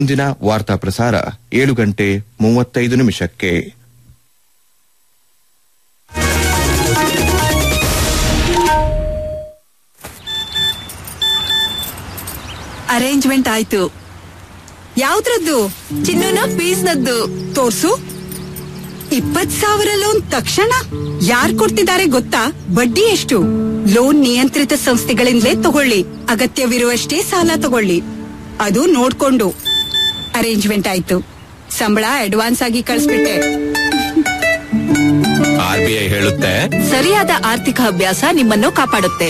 ಮುಂದಿನ ವಾರ್ತಾ ಪ್ರಸಾರ ಏಳು ಗಂಟೆ ಮೂವತ್ತೈದು ನಿಮಿಷಕ್ಕೆ ಅರೇಂಜ್ಮೆಂಟ್ ಆಯ್ತು ಯಾವ್ದ್ರದ್ದು ಚಿನ್ನನ ಫೀಸ್ನದ್ದು ತೋರ್ಸು ಇಪ್ಪತ್ ಸಾವಿರ ಲೋನ್ ತಕ್ಷಣ ಯಾರ್ ಕೊಡ್ತಿದ್ದಾರೆ ಗೊತ್ತಾ ಬಡ್ಡಿ ಎಷ್ಟು ಲೋನ್ ನಿಯಂತ್ರಿತ ಸಂಸ್ಥೆಗಳಿಂದಲೇ ತಗೊಳ್ಳಿ ಅಗತ್ಯವಿರುವಷ್ಟೇ ಸಾಲ ತಗೊಳ್ಳಿ ಅದು ನೋಡ್ಕೊಂಡು ಅರೇಂಜ್ಮೆಂಟ್ ಆಯ್ತು ಸಂಬಳ ಅಡ್ವಾನ್ಸ್ ಆಗಿ ಕಳಿಸ್ಬಿಟ್ಟೆ ಆರ್ ಬಿ ಐ ಹೇಳುತ್ತೆ ಸರಿಯಾದ ಆರ್ಥಿಕ ಅಭ್ಯಾಸ ನಿಮ್ಮನ್ನು ಕಾಪಾಡುತ್ತೆ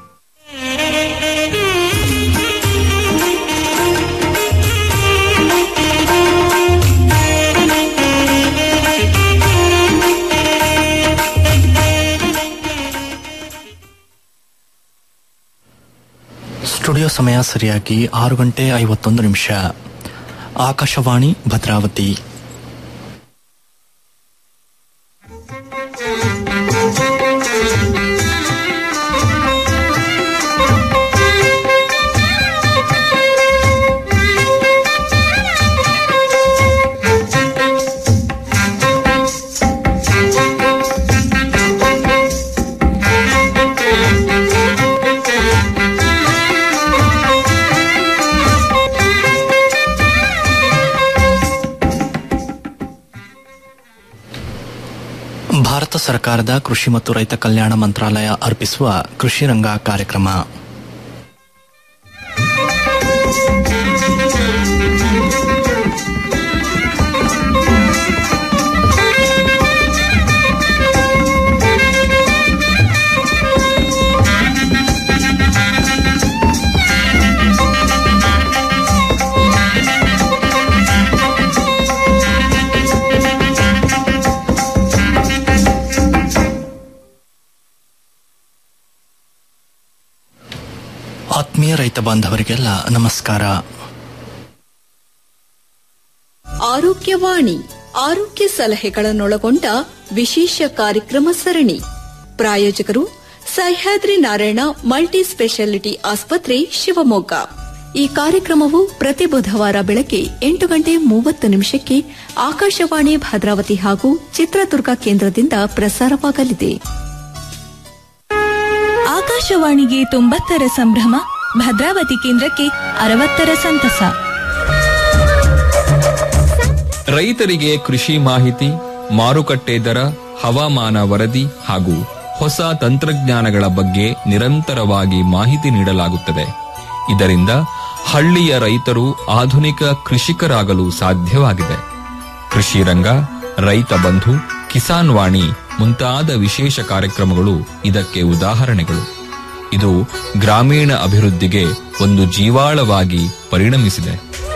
ಸ್ಟುಡಿಯೋ ಸಮಯ ಸರಿಯಾಗಿ ಆರು ಗಂಟೆ ಐವತ್ತೊಂದು ನಿಮಿಷ ಆಕಾಶವಾಣಿ ಭದ್ರಾವತಿ ಭಾರತ ಸರ್ಕಾರದ ಕೃಷಿ ಮತ್ತು ರೈತ ಕಲ್ಯಾಣ ಮಂತ್ರಾಲಯ ಅರ್ಪಿಸುವ ಕೃಷಿ ರಂಗ ಕಾರ್ಯಕ್ರಮ ಆತ್ಮೀಯ ರೈತ ಬಾಂಧವರಿಗೆಲ್ಲ ನಮಸ್ಕಾರ ಆರೋಗ್ಯವಾಣಿ ಆರೋಗ್ಯ ಸಲಹೆಗಳನ್ನೊಳಗೊಂಡ ವಿಶೇಷ ಕಾರ್ಯಕ್ರಮ ಸರಣಿ ಪ್ರಾಯೋಜಕರು ಸಹ್ಯಾದ್ರಿ ನಾರಾಯಣ ಮಲ್ಟಿ ಸ್ಪೆಷಾಲಿಟಿ ಆಸ್ಪತ್ರೆ ಶಿವಮೊಗ್ಗ ಈ ಕಾರ್ಯಕ್ರಮವು ಪ್ರತಿ ಬುಧವಾರ ಬೆಳಗ್ಗೆ ಎಂಟು ಗಂಟೆ ಮೂವತ್ತು ನಿಮಿಷಕ್ಕೆ ಆಕಾಶವಾಣಿ ಭದ್ರಾವತಿ ಹಾಗೂ ಚಿತ್ರದುರ್ಗ ಕೇಂದ್ರದಿಂದ ಪ್ರಸಾರವಾಗಲಿದೆ ಆಕಾಶವಾಣಿಗೆ ತೊಂಬತ್ತರ ಸಂಭ್ರಮ ಭದ್ರಾವತಿ ಕೇಂದ್ರಕ್ಕೆ ಅರವತ್ತರ ಸಂತಸ ರೈತರಿಗೆ ಕೃಷಿ ಮಾಹಿತಿ ಮಾರುಕಟ್ಟೆ ದರ ಹವಾಮಾನ ವರದಿ ಹಾಗೂ ಹೊಸ ತಂತ್ರಜ್ಞಾನಗಳ ಬಗ್ಗೆ ನಿರಂತರವಾಗಿ ಮಾಹಿತಿ ನೀಡಲಾಗುತ್ತದೆ ಇದರಿಂದ ಹಳ್ಳಿಯ ರೈತರು ಆಧುನಿಕ ಕೃಷಿಕರಾಗಲು ಸಾಧ್ಯವಾಗಿದೆ ಕೃಷಿ ರಂಗ ರೈತ ಬಂಧು ಕಿಸಾನ್ ವಾಣಿ ಮುಂತಾದ ವಿಶೇಷ ಕಾರ್ಯಕ್ರಮಗಳು ಇದಕ್ಕೆ ಉದಾಹರಣೆಗಳು ಇದು ಗ್ರಾಮೀಣ ಅಭಿವೃದ್ಧಿಗೆ ಒಂದು ಜೀವಾಳವಾಗಿ ಪರಿಣಮಿಸಿದೆ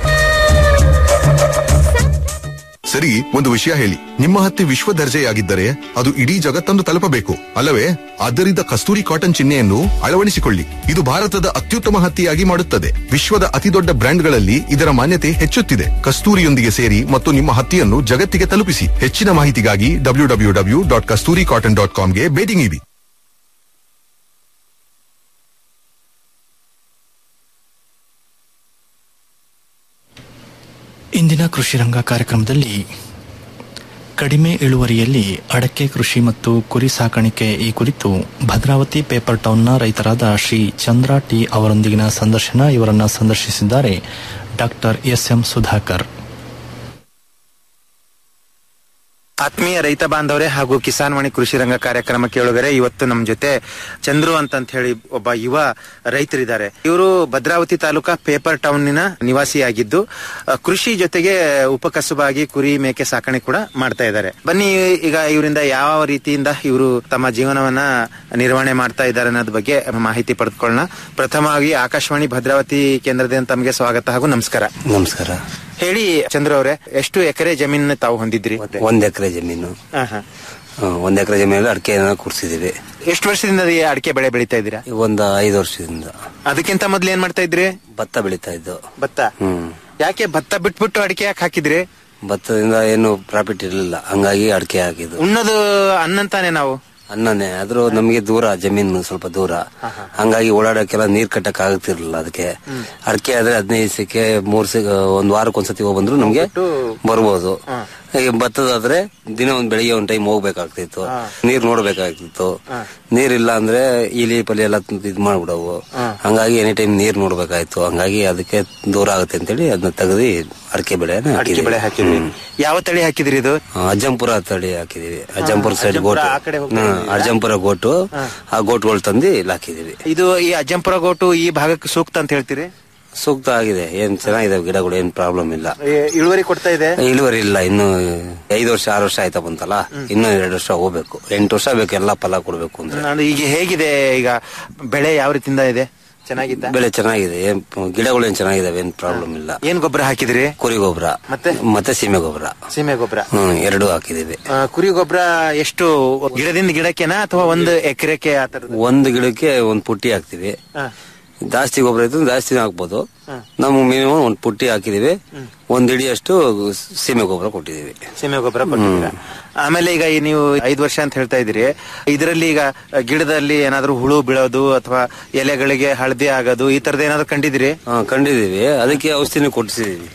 ಸರಿ ಒಂದು ವಿಷಯ ಹೇಳಿ ನಿಮ್ಮ ಹತ್ತಿ ವಿಶ್ವ ದರ್ಜೆಯಾಗಿದ್ದರೆ ಅದು ಇಡೀ ಜಗತ್ತನ್ನು ತಲುಪಬೇಕು ಅಲ್ಲವೇ ಆದ್ದರಿಂದ ಕಸ್ತೂರಿ ಕಾಟನ್ ಚಿಹ್ನೆಯನ್ನು ಅಳವಡಿಸಿಕೊಳ್ಳಿ ಇದು ಭಾರತದ ಅತ್ಯುತ್ತಮ ಹತ್ತಿಯಾಗಿ ಮಾಡುತ್ತದೆ ವಿಶ್ವದ ಅತಿದೊಡ್ಡ ಬ್ರ್ಯಾಂಡ್ಗಳಲ್ಲಿ ಇದರ ಮಾನ್ಯತೆ ಹೆಚ್ಚುತ್ತಿದೆ ಕಸ್ತೂರಿಯೊಂದಿಗೆ ಸೇರಿ ಮತ್ತು ನಿಮ್ಮ ಹತ್ತಿಯನ್ನು ಜಗತ್ತಿಗೆ ತಲುಪಿಸಿ ಹೆಚ್ಚಿನ ಮಾಹಿತಿಗಾಗಿ W W W dot Kasturi cotton dot ಕಾಮ್ಗೆ ಭೇಟಿ ನೀಡಿ ಇಂದಿನ ಕೃಷಿ ರಂಗ ಕಾರ್ಯಕ್ರಮದಲ್ಲಿ ಕಡಿಮೆ ಇಳುವರಿಯಲ್ಲಿ ಅಡಕೆ ಕೃಷಿ ಮತ್ತು ಕುರಿ ಸಾಕಾಣಿಕೆ ಈ ಕುರಿತು ಭದ್ರಾವತಿ ಪೇಪರ್ ಟೌನ್ನ ರೈತರಾದ ಶ್ರೀ ಚಂದ್ರ ಟಿ ಅವರೊಂದಿಗಿನ ಸಂದರ್ಶನ ಇವರನ್ನ ಸಂದರ್ಶಿಸಿದ್ದಾರೆ ಡಾಕ್ಟರ್ ಎಸ್ ಎಂ ಸುಧಾಕರ್ ಆತ್ಮೀಯ ರೈತ ಬಾಂಧವರೇ ಹಾಗೂ ಕಿಸಾನ್ ವಾಣಿ ಕೃಷಿ ರಂಗ ಕಾರ್ಯಕ್ರಮ ಕೇಳುಗರೆ ಇವತ್ತು ನಮ್ಮ ಜೊತೆ ಚಂದ್ರು ಅಂತ ಹೇಳಿ ಒಬ್ಬ ಯುವ ರೈತರಿದ್ದಾರೆ ಇವರು ಭದ್ರಾವತಿ ತಾಲೂಕಾ ಪೇಪರ್ ಟೌನ್ನಿನ ನಿವಾಸಿಯಾಗಿದ್ದು ಅ, ಕೃಷಿ ಜೊತೆಗೆ ಉಪಕಸುಬಾಗಿ ಕುರಿ ಮೇಕೆ ಸಾಕಣೆ ಕೂಡ ಮಾಡ್ತಾ ಇದ್ದಾರೆ ಬನ್ನಿ ಈಗ ಇವರಿಂದ ಯಾವ ರೀತಿಯಿಂದ ಇವರು ತಮ್ಮ ಜೀವನವನ್ನ ನಿರ್ವಹಣೆ ಮಾಡ್ತಾ ಇದ್ದಾರೆ ಅನ್ನೋದ್ರ ಬಗ್ಗೆ ಮಾಹಿತಿ ಪಡೆದುಕೊಳ್ಳೋಣ ಪ್ರಥಮವಾಗಿ ಆಕಾಶವಾಣಿ ಭದ್ರಾವತಿ ಕೇಂದ್ರದಿಂದ ತಮಗೆ ಸ್ವಾಗತ ಹಾಗೂ ನಮಸ್ಕಾರ ನಮಸ್ಕಾರ ಹೇಳಿ ಚಂದ್ರು ಅವರೇ ಎಷ್ಟು ಎಕರೆ ಜಮೀನ ತಾವು ಹೊಂದಿದ್ರಿ ಒಂದ್ ಎಕರೆ ಜಮೀನು ಹಾ, ಹಾ. ಆ, ಒಂದ್ ಎಕರೆ ಜಮೀನಲ್ಲಿ ಅಡಿಕೆನ ಕೂರ್ಸಿದೀವಿ ಎಷ್ಟು ವರ್ಷದಿಂದ ಈ ಅಡಿಕೆ ಬೆಳೆ ಬೆಳೀತಾ ಇದ್ದೀರಾ ಒಂದ್ ಐದು ವರ್ಷದಿಂದ ಅದಕ್ಕಿಂತ ಮೊದ್ಲು ಏನ್ ಮಾಡ್ತಾ ಇದ್ರಿ ಭತ್ತ ಬೆಳೀತಾ ಇದ್ದು ಭತ್ತ ಹ್ಮ್ ಯಾಕೆ ಭತ್ತ ಬಿಟ್ಬಿಟ್ಟು ಅಡಿಕೆ ಯಾಕೆ ಹಾಕಿದ್ರಿ ಭತ್ತದಿಂದ ಏನು ಪ್ರಾಫಿಟ್ ಇರಲಿಲ್ಲ ಹಂಗಾಗಿ ಅಡಿಕೆ ಹಾಕಿದ್ದು ಉಣ್ಣೋದು ಅನ್ನಂತಾನೆ ನಾವು ಅನ್ನನೇ ಆದ್ರೂ ನಮ್ಗೆ ದೂರ ಜಮೀನು ಸ್ವಲ್ಪ ದೂರ ಹಂಗಾಗಿ ಓಡಾಡಕ್ಕೆಲ್ಲ ನೀರ್ ಕಟ್ಟಕ್ ಆಗ್ತಿರ್ಲಿಲ್ಲ ಅದಕ್ಕೆ ಅಡಿಕೆ ಆದ್ರೆ ಹದಿನೈದು ದಿವಸಕ್ಕೆ ಮೂರ್ ಸಿ ಒಂದ್ ವಾರಕ್ಕೆ ಒಂದ್ಸತಿ ಹೋಗ್ ಬಂದ್ರು ನಮ್ಗೆ ಬರ್ಬೋದು ಈ ಭತ್ತದಾದ್ರೆ ದಿನ ಒಂದ್ ಬೆಳಿಗ್ಗೆ ಒಂದ್ ಟೈಮ್ ಹೋಗ್ಬೇಕಾಗ್ತಿತ್ತು ನೀರ್ ನೋಡ್ಬೇಕಾಗ್ತಿತ್ತು ನೀರಿಲ್ಲ ಅಂದ್ರೆ ಇಲಿ ಪಲಿ ಎಲ್ಲ ಇದ್ ಮಾಡ್ಬಿಡವು ಹಂಗಾಗಿ ಎನಿ ಟೈಮ್ ನೀರ್ ನೋಡ್ಬೇಕಾಯ್ತು ಹಂಗಾಗಿ ಅದಕ್ಕೆ ದೂರ ಆಗುತ್ತೆ ಅಂತೇಳಿ ಅದನ್ನ ತೆಗೆದು ಅಡಿಕೆ ಬೆಳೆ ಅಡಿಕೆ ಬೆಳೆ ಹಾಕಿದ್ರಿ ಯಾವ ತಳಿ ಹಾಕಿದ್ರಿ ಇದು ಅಜ್ಜಂಪುರ ತಳಿ ಹಾಕಿದೀವಿ ಅಜ್ಜಂಪುರ ಸೈಡ್ ಅಜ್ಜಂಪುರ ಗೋಟು ಆ ಕಡೆ ಹೋಗ್ತಾ ಹ್ಮ್, ಅಜ್ಜಂಪುರ ಗೋಟು ಆ ಗೋಟ್ಗಳು ತಂದು ಇಲ್ಲಿ ಹಾಕಿದೀವಿ ಇದು ಈ ಅಜ್ಜಂಪುರ ಗೋಟು ಈ ಭಾಗಕ್ಕೆ ಸೂಕ್ತ ಅಂತ ಹೇಳ್ತೀರಿ ಸೂಕ್ತ ಆಗಿದೆ ಏನ್ ಚೆನ್ನಾಗಿದೆ ಗಿಡಗಳು ಏನ್ ಪ್ರಾಬ್ಲಮ್ ಇಲ್ಲ ಏ- ಇಳುವರಿ ಕೊಡ್ತಾ ಇದೆ ಇಳುವರಿ ಇಲ್ಲ ಇನ್ನು ಐದು ವರ್ಷ ಆರು ವರ್ಷ ಆಯ್ತಾ ಬಂತಲ್ಲ ಇನ್ನು ಎರಡು ವರ್ಷ ಹೋಗ್ಬೇಕು ಎಂಟು ವರ್ಷ ಬೇಕು ಎಲ್ಲಾ ಫಲ ಕೊಡ್ಬೇಕು ಅಂದ್ರೆ ನಾನು ಈಗ ಹೇಗಿದೆ ಈಗ ಬೆಳೆ ಯಾವ ರೀತಿಯಿಂದ ಇದೆ ಚೆನ್ನಾಗಿದ್ದ ಬೆಳೆ ಚೆನ್ನಾಗಿದೆ ಏನ್ ಗಿಡಗಳು ಏನ್ ಚೆನ್ನಾಗಿದಾವೆ ಏನ್ ಪ್ರಾಬ್ಲಮ್ ಇಲ್ಲ ಏನ್ ಗೊಬ್ಬರ ಹಾಕಿದ್ರಿ ಕುರಿ ಗೊಬ್ಬರ ಮತ್ತೆ? ಮತ್ತೆ ಸೀಮೆ ಗೊಬ್ಬರ ಸೀಮೆ ಗೊಬ್ಬರ ಹ್ಮ್ ಎರಡು ಹಾಕಿದೀವಿ ಆ, ಕುರಿ ಗೊಬ್ಬರ ಎಷ್ಟು ಗಿಡದಿಂದ ಗಿಡಕ್ಕೆನಾ ಅಥವಾ ಒಂದು ಎಕರೆಕ್ಕೆ ಆ ತರದ ಒಂದು ಗಿಡಕ್ಕೆ ಒಂದ್ ಪುಟ್ಟಿ ಹಾಕ್ತಿವಿ ಜಾಸ್ತಿ ಗೊಬ್ಬರ ಇತ್ತು ಜಾಸ್ತಿ ಹಾಕ್ಬೋದು ನಾವು ಮಿನಿಮಮ್ ಒಂದ್ ಪುಟ್ಟಿ ಹಾಕಿದೀವಿ ಒಂದ್ ಇಡಿಯಷ್ಟು ಸೀಮೆ ಗೊಬ್ಬರ ಕೊಟ್ಟಿದೀವಿ ಸೀಮೆ ಗೊಬ್ಬರ ಕೊಟ್ಟಿದ್ದೀರಾ ಆಮೇಲೆ ಈಗ ಈ ನೀವು ಐದು ವರ್ಷ ಅಂತ ಹೇಳ್ತಾ ಇದ್ದೀರಿ ಇದರಲ್ಲಿ ಈಗ ಗಿಡದಲ್ಲಿ ಏನಾದ್ರೂ ಹುಳು ಬೀಳೋದು ಅಥವಾ ಎಲೆಗಳಿಗೆ ಹಳದಿ ಆಗೋದು ಈ ತರದ ಏನಾದ್ರು ಕಂಡಿದ್ದೀರಿ ಹಾ ಕಂಡಿದೀವಿ ಅದಕ್ಕೆ ಔಷಧಿನೂ ಕೊಟ್ಟಿಸಿದೀವಿ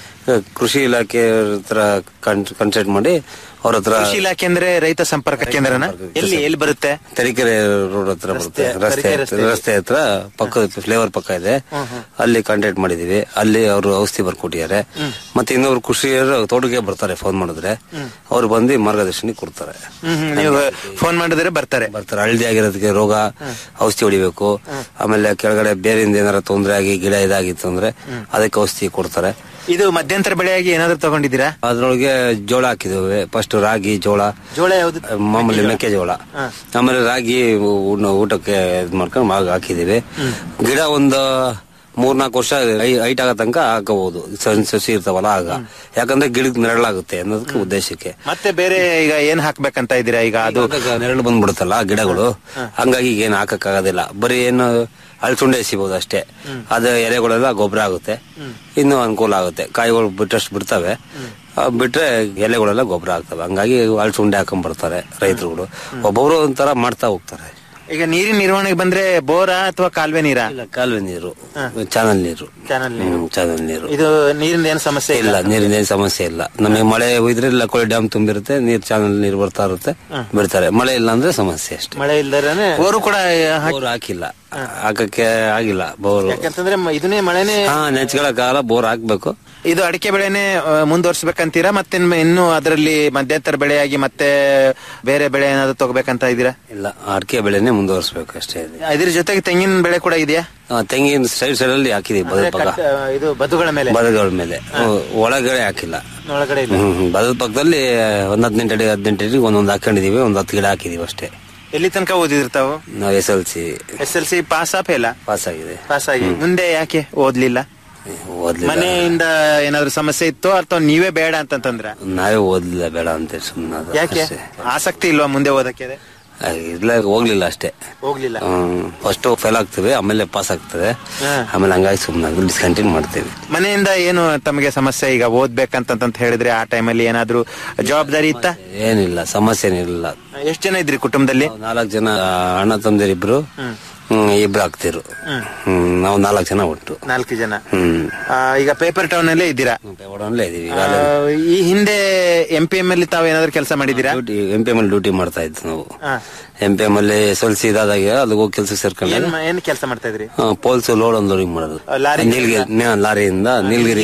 ಕೃಷಿ ಇಲಾಖೆ ಹತ್ರ ಕನ್ಸಲ್ಟ್ ಮಾಡಿ ಅವ್ರ ಹತ್ರ ಕೃಷಿ ಇಲಾಖೆ ಅಂದ್ರೆ ರೈತ ಸಂಪರ್ಕ ಕೇಂದ್ರನ ಎಲ್ಲಿ ಎಲ್ಲಿ ಬರುತ್ತೆ ತರೀಕೆರೆ ರೋಡ್ ಹತ್ರ ಬರುತ್ತೆ ರಸ್ತೆ, ರಸ್ತೆ ತರೀಕೆರೆ ರಸ್ತೆ. ರಸ್ತೆ ಹತ್ರ ಪಕ್ಕದ ಫ್ಲೇವರ್ ಪಕ್ಕ ಇದೆ ಅಲ್ಲಿ ಕಾಂಟ್ಯಾಕ್ಟ್ ಮಾಡಿದೀವಿ ಅಲ್ಲಿ ಅವರು ಔಷಧಿ ಬರ್ಕೊಟ್ಟಿದ್ದಾರೆ ಮತ್ತೆ ಇನ್ನೊಬ್ರು ಕೃಷಿಯರು ತೋಟಕ್ಕೆ ಬರ್ತಾರೆ ಫೋನ್ ಮಾಡಿದ್ರೆ ಅವ್ರು ಬಂದು ಮಾರ್ಗದರ್ಶನ ಕೊಡ್ತಾರೆ ಹ್ಮ್, ಹ್ಮ್. ನೀವು ಫೋನ್ ಮಾಡಿದ್ರೆ ಬರ್ತಾರೆ ಬರ್ತಾರೆ ಹಳದಿ ಆಗಿರೋದಕ್ಕೆ ರೋಗ ಔಷಧಿ ಹೊಡಿಬೇಕು ಆಮೇಲೆ ಕೆಳಗಡೆ ಬೇರೆಯಿಂದ ಏನಾರ ತೊಂದರೆ ಆಗಿ ಗಿಡ ಇದಾಗಿತ್ತು ಅಂದ್ರೆ ಅದಕ್ಕೆ ಔಷಧಿ ಕೊಡ್ತಾರೆ ಇದು ಮಧ್ಯಂತರ ಬೆಳೆಯಾಗಿ ಏನಾದ್ರು ತಗೊಂಡಿದ್ದೀರಾ ಅದ್ರೊಳಗೆ ಜೋಳ ಹಾಕಿದ್ದೇವೆ ಫಸ್ಟ್ ರಾಗಿ ಜೋಳ ಜೋಳ ಯಾವ್ದು ಮಾಮೂಲಿ ಮೆಕ್ಕೆಜೋಳ ಆಮೇಲೆ ರಾಗಿ ಊಟ- ಊಟಕ್ಕೆ ಇದ್ ಮಾಡ್ಕೊಂಡು ಮಾಗ್ ಹಾಕಿದೀವಿ ಗಿಡ ಒಂದು ಮೂರ್ನಾಲ್ಕು ವರ್ಷ ಹೈಟ್ ಆಗೋ ತನಕ ಹಾಕಬಹುದು ಸಣ್ಣ ಸಸಿ ಇರ್ತಾವಲ್ಲ ಆಗ ಯಾಕಂದ್ರೆ ಗಿಡಕ್ಕೆ ನೆರಳಾಗುತ್ತೆ ಅನ್ನೋದಕ್ಕೆ ಉದ್ದೇಶಕ್ಕೆ ಮತ್ತೆ ಬೇರೆ ಈಗ ಏನ್ ಹಾಕ್ಬೇಕಂತ ಇದ್ದೀರಾ ಈಗ ಅದು ಅದು ನೆರಳು ಬಂದ್ಬಿಡುತ್ತಲ್ಲ ಗಿಡಗಳು ಹಂಗಾಗಿ ಈಗ ಏನು ಹಾಕಕ್ಕಾಗೋದಿಲ್ಲ ಬರೀ ಏನು ಅಳ್ಸುಂಡೆ ಎಸಿಬಹುದು ಅಷ್ಟೇ ಅದು ಎಲೆಗಳೆಲ್ಲ ಗೊಬ್ಬರ ಆಗುತ್ತೆ ಇನ್ನು ಅನುಕೂಲ ಆಗುತ್ತೆ ಕಾಯಿಗಳು ಬಿಟ್ಟಷ್ಟು ಬಿಡ್ತವೆ ಆ, ಬಿಟ್ರೆ ಎಲೆಗಳೆಲ್ಲ ಗೊಬ್ಬರ ಆಗ್ತವೆ ಹಂಗಾಗಿ ಅಳ್ಸುಂಡೆ ಹಾಕೊಂಡ್ ಬರ್ತಾರೆ ರೈತರುಗಳು ಒಬ್ಬೊಬ್ರು ಒಂಥರ ಮಾಡ್ತಾ ಹೋಗ್ತಾರೆ ಈಗ ನೀರಿನ ನಿರ್ವಹಣೆಗೆ ಬಂದ್ರೆ ಬೋರಾ ಅಥವಾ ಕಾಲುವೆ ನೀರಾ ಇಲ್ಲ ಕಾಲುವೆ ನೀರು ಚಾನಲ್ ನೀರು ಚಾನಲ್ ಹ್ಮ್, ಚಾನಲ್ ನೀರು ಇದು ನೀರಿನ ಏನು ಸಮಸ್ಯೆ ಇಲ್ಲ ನೀರಿನ ಏನ್ ಸಮಸ್ಯೆ ಇಲ್ಲ ನಮಗೆ ಮಳೆ ಹೋಯ್ದ್ರೆ ಲಕೋಳಿ ಡ್ಯಾಮ್ ತುಂಬಿರುತ್ತೆ ನೀರ್ ಚಾನಲ್ ನೀರು ಬರ್ತಾ ಇರುತ್ತೆ ಬಿಡ್ತಾರೆ ಮಳೆ ಇಲ್ಲ ಅಂದ್ರೆ ಸಮಸ್ಯೆ ಅಷ್ಟೇ ಮಳೆ ಇಲ್ದರೆ ಬೋರು ಕೂಡ ಹಾಕಿ- ಬೋರ್ ಹಾಕಿಲ್ಲ ಹಾಕಕ್ಕೆ ಆಗಿಲ್ಲ ಬೋರ್ ಯಾಕಂತಂದ್ರೆ ಮ- ಇದನ್ನೇ ಮಳೆನೇ ಹಾ ನೆಚ್ಕೊಳಕ್ಕಾಗಲ್ಲ ಬೋರ್ ಹಾಕ್ಬೇಕು ಇದು ಅಡಿಕೆ ಬೆಳೆನೆ ಆ, ಮುಂದುವರ್ಸ್ಬೇಕಂತೀರಾ ಮತ್ತೆ ಇನ್ನು- ಇನ್ನು ಅದರಲ್ಲಿ ಮಧ್ಯಂತರ ಬೆಳೆಯಾಗಿ ಮತ್ತೆ ಬೇರೆ ಬೆಳೆ ಏನಾದ್ರು ತಗೋಬೇಕಂತ ಇದ್ದೀರಾ ಇಲ್ಲ ಅಡಿಕೆ ಬೆಳೆನೆ ಮುಂದುವರಿಸಬೇಕು ಅಷ್ಟೇ ಇದೆ. ಇದ್ರ ಜೊತೆಗೆ ತೆಂಗಿನ ಬೆಳೆ ಕೂಡ ಇದೆಯಾ ಆ, ತೆಂಗಿನ ಸೈಡ್ ಸೈಡ್ ಅಲ್ಲಿ ಹಾಕಿದೀವಿ ಬದಲ್ ಪಕ್ಕ ಕಟ್- ಆ, ಇದು ಬದುಗಳ ಮೇಲೆ ಬದಗಳ ಮೇಲೆ ಹ್ಮ್, ಒಳಗಡೆ ಹಾಕಿಲ್ಲ ಒಳಗಡೆ ಇಲ್ಲ ಹ್ಮ್ ಬದಲ್ ಪಕ್ಕದಲ್ಲಿ ಒಂದ್ ಹದಿನೆಂಟು ಅಡಿ ಹದಿನೆಂಟು ಅಡಿ ಒಂದೊಂದು ಹಾಕೊಂಡಿದೀವಿ ಒಂದ್ ಹತ್ತು ಗಿಡ ಹಾಕಿದೀವಿ ಅಷ್ಟೇ ಎಲ್ಲಿ ತನಕ ಓದಿರ್ತಾವು ನಾವು S L C S L C pass ಫೇಲ ಪಾಸ್ ಆಗಿದೆ ಪಾಸ್ ಆಗಿ ಮುಂದೆ ಯಾಕೆ ಓದ್ಲಿಲ್ಲ ಓದ್ಲಿಲ್ಲ ಮನೆಯಿಂದ ಏನಾದ್ರು ಸಮಸ್ಯೆ ಇತ್ತು ಅಥವಾ ನೀವೇ ಬೇಡ ಅಂತಂತಂದ್ರ ನಾವೇ ಓದ್ಲಿಲ್ಲ ಬೇಡ ಅಂತ ಸುಮ್ಮನೆ ಯಾಕೆ ಆಸಕ್ತಿ ಇಲ್ವಾ ಮುಂದೆ ಓದಕ್ಕೆ ಇಲ್ಲ ಹೋಗ್ಲಿಲ್ಲ ಅಷ್ಟೇ ಹೋಗ್ಲಿಲ್ಲ ಫಸ್ಟ್ ಫೇಲ್ ಆಗ್ತೇವೆ ಆಮೇಲೆ ಪಾಸ್ ಆಗ್ತದೆ ಹಾ. ಆಮೇಲೆ ಹಂಗಾಗಿ ಸುಮ್ಮನೆ ಡಿಸ್ಕಂಟಿನ್ಯೂ ಮಾಡ್ತೇವೆ ಮನೆಯಿಂದ ಏನು ತಮಗೆ ಸಮಸ್ಯೆ ಈಗ ಓದ್ಬೇಕಂತಂತ ಹೇಳಿದ್ರೆ ಆ ಟೈಮಲ್ಲಿ ಏನಾದ್ರೂ ಜವಾಬ್ದಾರಿ ಇತ್ತ ಏನಿಲ್ಲ ಸಮಸ್ಯೆ ಏನಿಲ್ಲ ಎಷ್ಟ್ ಜನ ಇದ್ರಿ ಕುಟುಂಬದಲ್ಲಿ ನಾಲ್ಕು ಜನ ಅಣ್ಣ ತಂದಿರಿಬ್ರು ಹ್ಮ್, ಇಬ್ರು ಆಗ್ತಿರು ಹ್ಮ್ ನಾವು ನಾಲ್ಕು ಜನ ಒಟ್ಟು ನಾಲ್ಕು ಜನ ಹ್ಮ್ ಆ, ಈಗ ಪೇಪರ್ ಟೌನ್ ಅಲ್ಲೇ ಇದ್ದೀರಾ ಒಡನಲ್ಲೇ ಇದೀವಿ ಆ, ಈ ಹಿಂದೆ ಎಂ ಪಿ ಎಂ ಅಲ್ಲಿ ತಾವು ಏನಾದ್ರು ಕೆಲಸ ಮಾಡಿದ್ದೀರಾ ಡ್ಯೂಟಿ ಎಂ ಪಿ ಎಂ ಅಲ್ಲಿ ಡ್ಯೂಟಿ ಮಾಡ್ತಾ ಇದ್ವಿ ನಾವು ಆ, ಎಂ ಪಿ ಎಂ ಅಲ್ಲಿ ಎಸ್ ಎಲ್ ಸಿ ಇದಾದಾಗ ಅಲ್ಲಿ ಹೋಗಿ ಕೆಲಸ ಸೇರ್ಕೊಂಡೆ ಏನ್ ಮ- ಏನ್ ಕೆಲಸ ಮಾಡ್ತಾ ಇದ್ರಿ ಪೋಲ್ಸ್ ಲೋಡ್ ಅನ್ಲೋಡಿಂಗ್ ಮಾಡೋದು ಆ, ಲಾರಿ ನೀಲ್ಗಿರಿ ನ- ಲಾರಿಯಿಂದ ನೀಲಗಿರಿ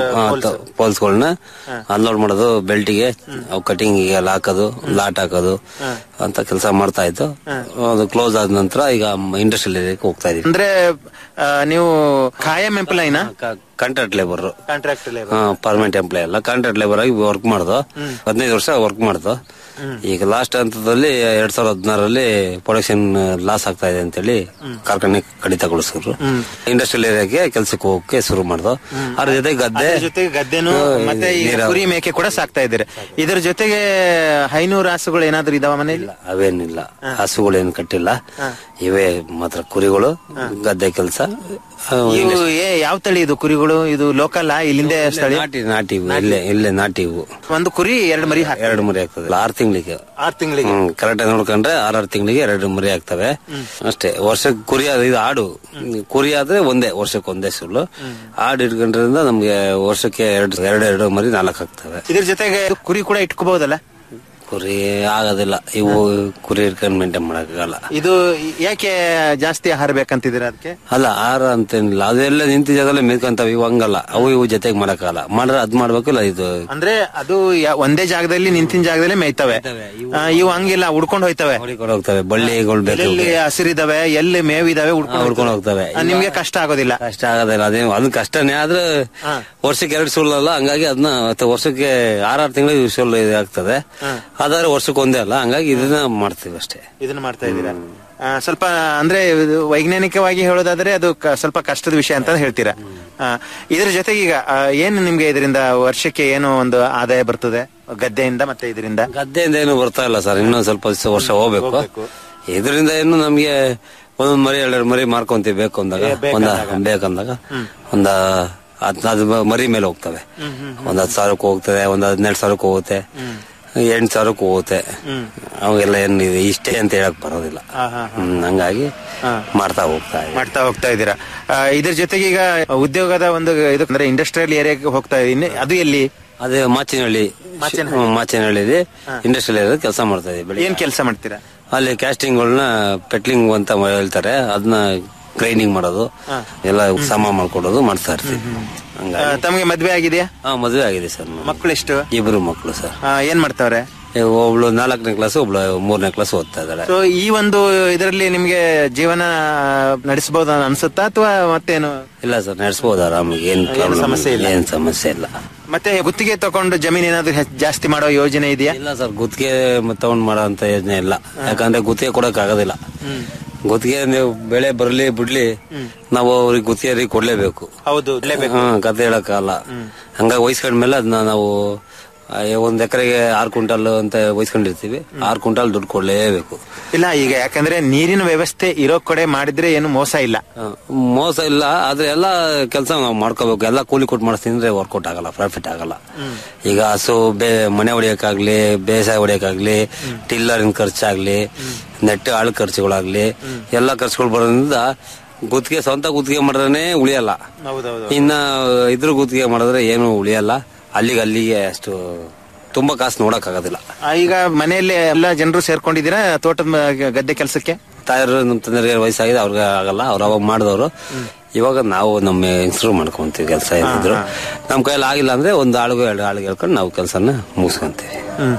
ಪೋಲ್ಸ್ಗಳನ್ನ ಅನ್ಲೋಡ್ ಮಾಡೋದು ಬೆಲ್ಟಿಗೆ ಅವು ಕಟಿಂಗ್ ಎಲ್ಲ ಹಾಕೋದು ಲಾಟ್ ಹಾಕೋದು ಅಂತ ಕೆಲಸ ಮಾಡ್ತಾ ಇತ್ತು ಅದು ಕ್ಲೋಸ್ ಆದ ನಂತರ ಈಗ ಇಂಡಸ್ಟ್ರಿಯಲ್ ಏರಿಯಾಕ್ಕೆ ಹೋಗ್ತಾ ಇದೀವಿ ಅಂದ್ರೆ ಆ, ನೀವು ಖಾಯಂ ಎಂಪ್ಲಾಯಿನ contract labour contract permanent employee ಅಲ್ಲ ಕಾಂಟ್ರಾಕ್ಟ್ ಲೇಬರ್ ಆಗಿ ವರ್ಕ್ ಮಾಡ್ದು ಹದಿನೈದು ವರ್ಷ ವರ್ಕ್ ಮಾಡ್ದು ಈಗ ಲಾಸ್ಟ್ ಹಂತದಲ್ಲಿ ಎರಡ್ ಸಾವಿರದ ಹದಿನಾರಲ್ಲಿ ಪ್ರೊಡಕ್ಷನ್ ಲಾಸ್ ಆಗ್ತಾ ಇದೆ ಅಂತೇಳಿ ಕಾರ್ಖಾನೆ ಕಡಿತಗೊಳಿಸಿದ್ರು ಇಂಡಸ್ಟ್ರಿಯಲ್ ಏರಿಯಾಗೆ ಕೆಲ್ಸಕ್ಕೆ ಹೋಗಕ್ಕೆ ಶುರು ಮಾಡ್ದು ಅದ್ರ ಜೊತೆ ಗದ್ದೆ ಜೊತೆಗೆ ಗದ್ದೆನು ಆ, ಮತ್ತೆ ಈ ನೀರಾವರಿ. ಕುರಿ ಮೇಕೆ ಕೂಡ ಸಾಕ್ತಾ ಇದ್ದೀರಿ ಇದ್ರ ಜೊತೆಗೆ ಹೈನೂರು ರಾಸುಗಳು ಏನಾದ್ರು ಇದಾವ ಮನೆಯಲ್ಲಿ ಅವೇನಿಲ್ಲ ಹಸುಗಳೇನು ಕಟ್ಟಿಲ್ಲ ಇವೇ ಮಾತ್ರ ಕುರಿಗಳು ಗದ್ದೆ ಕೆಲಸ ಇವು ಏ ಯಾವ ತಳಿ ಇದು ಕುರಿಗಳು ಎತ್ತುಗಳು ಇದು ಲೋಕಲ್ ಇಲ್ಲಿಂದ ಸ್ಥಳೀಯ ನಾಟಿ ನಾಟಿ ಇವು ಇಲ್ಲೇ ಇಲ್ಲೇ ನಾಟಿ ಇವು ಒಂದು ಕುರಿ ಎರಡು ಮರಿ ಹಾಕಿ ಎರಡು ಮರಿ ಆಗ್ತದೆ ಆರು ತಿಂಗಳಿಗೆ ಆರು ತಿಂಗಳಿಗೆ ಹ್ಮ್ ಕರೆಕ್ಟ್ ಆಗಿ ನೋಡ್ಕೊಂಡ್ರೆ ಆರಾರು ತಿಂಗಳಿಗೆ ಎರಡು ಮರಿ ಆಗ್ತವೆ ಅಷ್ಟೇ ವರ್ಷಕ್ಕೆ ಕುರಿ ಆದ್ರೆ ಇದು ಆಡು ಕುರಿ ಆದ್ರೆ ಒಂದೇ ವರ್ಷಕ್ಕೆ ಒಂದೇ ಸುಳ್ಳು ಆಡು ಇಟ್ಕೊಂಡ್ರಿಂದ ನಮ್ಗೆ ವರ್ಷಕ್ಕೆ ಎರಡು ಎರಡು ಎರಡು ಮರಿ ನಾಲ್ಕು ಆಗ್ತವೆ ಇದ್ರ ಜೊತೆಗೆ ಕುರಿ ಕೂಡ ಇಟ್ಕೋಬಹುದಲ್ಲ ಕುರಿ ಆಗೋದಿಲ್ಲ ಇವು ಕುರಿ ಇಟ್ಕೊಂಡು ಮೇಂಟೈನ್ ಮಾಡಕ್ಕಾಗಲ್ಲ ಇದು ಯಾಕೆ ಜಾಸ್ತಿ ಆಹಾರ ಬೇಕಂತಿದ್ದೀರಾ ಅದಕ್ಕೆ ಅಲ್ಲ ಆಹಾರ ಅಂತೇನಿಲ್ಲ ಅದೆಲ್ಲ ನಿಂತ ಜಾಗದಲ್ಲೇ ಮೇಯ್ಕೊಂತಾವ ಇವು ಹಂಗಲ್ಲ ಅವು ಇವು ಜೊತೆಗೆ ಮಾಡಕ್ಕಾಗಲ್ಲ ಮಾಡ್ರೆ ಅದ್ ಮಾಡ್ಬೇಕಲ್ಲ ಇದು ಅಂದ್ರೆ ಅದು ಯಾ- ಒಂದೇ ಜಾಗದಲ್ಲಿ ನಿಂತಿನ ಜಾಗದಲ್ಲಿ ಮೇಯ್ತವೆ ಆ, ಇವು ಹಂಗಿಲ್ಲ ಉಡ್ಕೊಂಡು ಹೋಯ್ತವೆ ಹೊಡಿಕೊಂಡು ಹೋಗ್ತವೆ ಬಳ್ಳಿಗಳು ಬೇಕು ಎಲ್ಲಿ ಹಸಿರಿದಾವೆ ಎಲ್ಲಿ ಮೇವಿದಾವೆ ಉಡ್ಕೊಂಡು ಹುಡ್ಕೊಂಡು ಹೋಗ್ತವೆ ಆ, ನಿಮ್ಗೆ ಕಷ್ಟ ಆಗೋದಿಲ್ಲ ಕಷ್ಟ ಆಗೋದಿಲ್ಲ ಅದೇ ಅದು ಕಷ್ಟನೇ ಆದ್ರೆ ವರ್ಷಕ್ಕೆ ಎರಡು ಸುಳ್ಳಲ್ಲ ಹಂಗಾಗಿ ಅದನ್ನ ಮತ್ತೆ ವರ್ಷಕ್ಕೆ ಆರಾರು ತಿಂಗಳು ಸುಳ್ಳು ಇದು ಆಗ್ತದೆ ಅದಾದ್ರೆ ವರ್ಷಕ್ಕೆ ಒಂದೇ ಅಲ್ಲ ಹಂಗಾಗಿ ಇದನ್ನ ಮಾಡ್ತೀವಿ ಅಷ್ಟೇ ಇದನ್ನ ಮಾಡ್ತಾ ಇದ್ದೀರಾ ಆ, ಸ್ವಲ್ಪ ಅಂದ್ರೆ ಇದು ವೈಜ್ಞಾನಿಕವಾಗಿ ಹೇಳೋದಾದ್ರೆ ಅದು ಕ- ಸ್ವಲ್ಪ ಕಷ್ಟದ ವಿಷಯ ಅಂತ ಹೇಳ್ತೀರಾ ಆ, ಇದ್ರ ಜೊತೆಗೆ ಈಗ ಆ, ಏನು ನಿಮ್ಗೆ ಇದರಿಂದ ವರ್ಷಕ್ಕೆ ಏನು ಒಂದು ಆದಾಯ ಬರ್ತದೆ ಗದ್ದೆಯಿಂದ ಮತ್ತೆ ಇದರಿಂದ ಗದ್ದೆಯಿಂದ ಏನು ಬರ್ತಾ ಇಲ್ಲ ಸರ್ ಇನ್ನೊಂದ್ ಸ್ವಲ್ಪ ದಿವಸ ವರ್ಷ ಹೋಗ್ಬೇಕು ಇದರಿಂದ ಏನು ನಮ್ಗೆ ಒಂದೊಂದ್ ಮರಿ ಎರಡೆರಡು ಮರಿ ಮಾರ್ಕೊಂತೀವಿ ಬೇಕು ಅಂದಾಗ ಒಂದ ಬೇಕಂದಾಗ ಒಂದ ಹದಿನೈದು ಮರಿ ಮೇಲೆ ಹೋಗ್ತವೆ ಒಂದ್ ಹತ್ತು ಸಾವಿರಕ್ಕೆ ಹೋಗ್ತದೆ ಒಂದ್ ಹದಿನೆಂಟು ಸಾವಿರಕ್ಕೆ ಹೋಗುತ್ತೆ ಎಂಟು ಸಾವಿರಕ್ಕೆ ಹೋಗುತ್ತೆ ಅವಾಗೆಲ್ಲ ಏನ್ ಇದೆ ಇಷ್ಟೇ ಅಂತ ಹೇಳಕ್ ಬರೋದಿಲ್ಲ ಹ್ಮ್, ಹಂಗಾಗಿ ಮಾಡ್ತಾ ಹೋಗ್ತಾ ಇದೆ ಮಾಡ್ತಾ ಹೋಗ್ತಾ ಇದ್ದೀರಾ ಆ, ಇದ್ರ ಜೊತೆಗೆ ಈಗ ಉದ್ಯೋಗದ ಒಂದು ಇದು ಅಂದ್ರೆ ಇಂಡಸ್ಟ್ರಿಯಲ್ ಏರಿಯಾಗೆ ಹೋಗ್ತಾ ಇದೀನಿ ಅದು ಎಲ್ಲಿ ಅದೇ ಮಾಚಿನಹಳ್ಳಿ ಹ್ಮ್, ಮಾಚಿನಹಳ್ಳಿ ಇಂಡಸ್ಟ್ರಿಯಲ್ ಏರಿಯಾ ಕೆಲಸ ಮಾಡ್ತಾ ಇದೀವಿ ಬೆಳಿಗ್ಗೆ. ಏನ್ ಕೆಲಸ ಮಾಡ್ತೀರಾ ಅಲ್ಲಿ ಕ್ಯಾಸ್ಟಿಂಗ್ಗಳನ್ನ ಪೆಟ್ಲಿಂಗ್ ಅಂತ ಹೇಳ್ತಾರೆ ಅದನ್ನ ಗ್ರೈಂಡಿಂಗ್ ಮಾಡೋದು ಎಲ್ಲ ಸಮ ಮಾಡ್ಕೊಡೋದು ಮಾಡ್ತಾ ಇರ್ತೀವಿ ಆ, ಹಂಗಾಗಿ ತಮ್ಗೆ ಮದ್ವೆ ಆಗಿದೆಯಾ ಹಾ ಮದುವೆ ಆಗಿದೆ ಸರ್ ನಮ್ಗೆ. ಮಕ್ಕಳು ಎಷ್ಟು ಇಬ್ರು ಮಕ್ಕಳು ಸರ್ ಆ, ಏನ್ ಮಾಡ್ತಾವ್ರೆ ಒಬ್ಳು ನಾಲ್ಕನೇ ಕ್ಲಾಸ್ ಒಬ್ಳು ಮೂರನೇ ಕ್ಲಾಸ್ ಓದ್ತಾ ಇದ್ದಾಳೆ ಸೊ ಈ ಒಂದು ಇದರಲ್ಲಿ ನಿಮ್ಗೆ ಜೀವನ ನಡೆಸಬಹುದು ಅನ್ಸುತ್ತಾ ಅಥವಾ ಮತ್ತೇನು ಇಲ್ಲ ಸರ್ ನಡೆಸಬಹುದು ಆರಾಮಾಗಿ ಏನ್ ಪ್ರಾಬ್ಲಮ್ ಸಮಸ್ಯೆ ಇಲ್ಲ. ಏನ್ ಸಮಸ್ಯೆ ಇಲ್ಲ ಮತ್ತೆ ಗುತ್ತಿಗೆ ತಕೊಂಡು ಜಮೀನ್ ಏನಾದ್ರು ಹೆಚ್ಚ್- ಜಾಸ್ತಿ ಮಾಡೋ ಯೋಜನೆ ಇದೆಯಾ ಇಲ್ಲ ಸರ್ ಗುತ್ತಿಗೆ ತಗೊಂಡ್ ಮಾಡೋ ಅಂತ ಯೋಜನೆ ಇಲ್ಲ ಯಾಕಂದ್ರೆ ಗುತ್ತಿಗೆ ಕೊಡಕ್ ಆಗೋದಿಲ್ಲ ಗುತ್ತಿಗೆ ನೀವು ಬೆಳೆ ಬರ್ಲಿ ಬಿಡ್ಲಿ ನಾವು ಅವ್ರಿಗೆ ಗುತ್ತಿಗೆ ಕೊಡ್ಲೇಬೇಕು ಹೌದು ಹ್ಮ್ ಕತೆ ಹೇಳಕ್ಕಾಗಲ್ಲ ಹಂಗಾಗಿ ವಹಿಸ್ಕೊಂಡ್ಮೇಲೆ ಅದನ್ನ ನಾವು ಆ, ಒಂದ್ ಎಕರೆಗೆ ಆರ್ ಕ್ವಿಂಟಲ್ ಅಂತ ವಹಿಸ್ಕೊಂಡಿರ್ತೀವಿ ಆರ್ ಕ್ವಿಂಟಲ್ ದುಡ್ಡು ಕೊಡ್ಲೇಬೇಕು ಇಲ್ಲ ಈಗ ಯಾಕಂದ್ರೆ ನೀರಿನ ವ್ಯವಸ್ಥೆ ಇರೋ ಕಡೆ ಮಾಡಿದ್ರೆ ಏನು ಮೋಸ ಇಲ್ಲ ಆ, ಮೋಸ ಇಲ್ಲ ಆದ್ರೆ ಎಲ್ಲ ಕೆಲಸ ನಾವು ಮಾಡ್ಕೋಬೇಕು ಎಲ್ಲ ಕೂಲಿ ಕೊಟ್ಟು ಮಾಡಿಸ್ತಿದ್ರೆ ವರ್ಕೌಟ್ ಆಗಲ್ಲ ಪ್ರಾಫಿಟ್ ಆಗಲ್ಲ ಈಗ ಹಸು ಬೇ ಮನೆ ಹೊಡಿಯಕ್ಕಾಗ್ಲಿ ಬೇಸಾಯ ಹೊಡಿಯಕ್ಕಾಗ್ಲಿ ಟಿಲ್ಲರಿನ ಖರ್ಚಾಗ್ಲಿ ನೆಟ್ಟು ಆಳು ಖರ್ಚುಗಳಾಗ್ಲಿ ಎಲ್ಲ ಖರ್ಚುಗಳು ಬರೋದ್ರಿಂದ ಗುತ್ತಿಗೆ ಸ್ವಂತ ಗುತ್ತಿಗೆ ಮಾಡಿದ್ರೆ ಉಳಿಯಲ್ಲ ಹೌದೌದು ಇನ್ನ ಇದ್ರ ಗುತ್ತಿಗೆ ಮಾಡಿದ್ರೆ ಏನು ಉಳಿಯಲ್ಲ ಅಲ್ಲಿಗೆ ಅಲ್ಲಿಗೆ ಅಷ್ಟು ತುಂಬಾ ಕಾಸು ನೋಡಕ್ ಆಗೋದಿಲ್ಲ ಈಗ ಮನೆಯಲ್ಲಿ ಎಲ್ಲ ಜನರು ಸೇರ್ಕೊಂಡಿದ್ದೀರಾ ತೋಟದ ಮ- ಗದ್ದೆ ಕೆಲಸಕ್ಕೆ ತಾಯರು ನಮ್ಮ ತಂದೆಗೆ ವಯಸ್ಸಾಗಿದೆ ಅವ್ರಿಗೆ ಆಗಲ್ಲ ಅವ್ರು ಅವಾಗ ಮಾಡಿದವರು ಇವಾಗ ನಾವು ನಮ್ಮ ಹೆಸರು ಮಾಡ್ಕೊಂತೀವಿ ಕೆಲಸ ಏನಿದ್ರು ನಮ್ ಕೈಯಲ್ಲಿ ಆಗಿಲ್ಲ ಅಂದ್ರೆ ಒಂದ್ ಆಳುಗೂ ಎರಡು ಆಳಿಗೆ ಹೇಳ್ಕೊಂಡು ನಾವು ಕೆಲಸನ ಮುಗಿಸ್ಕೊಂತೀವಿ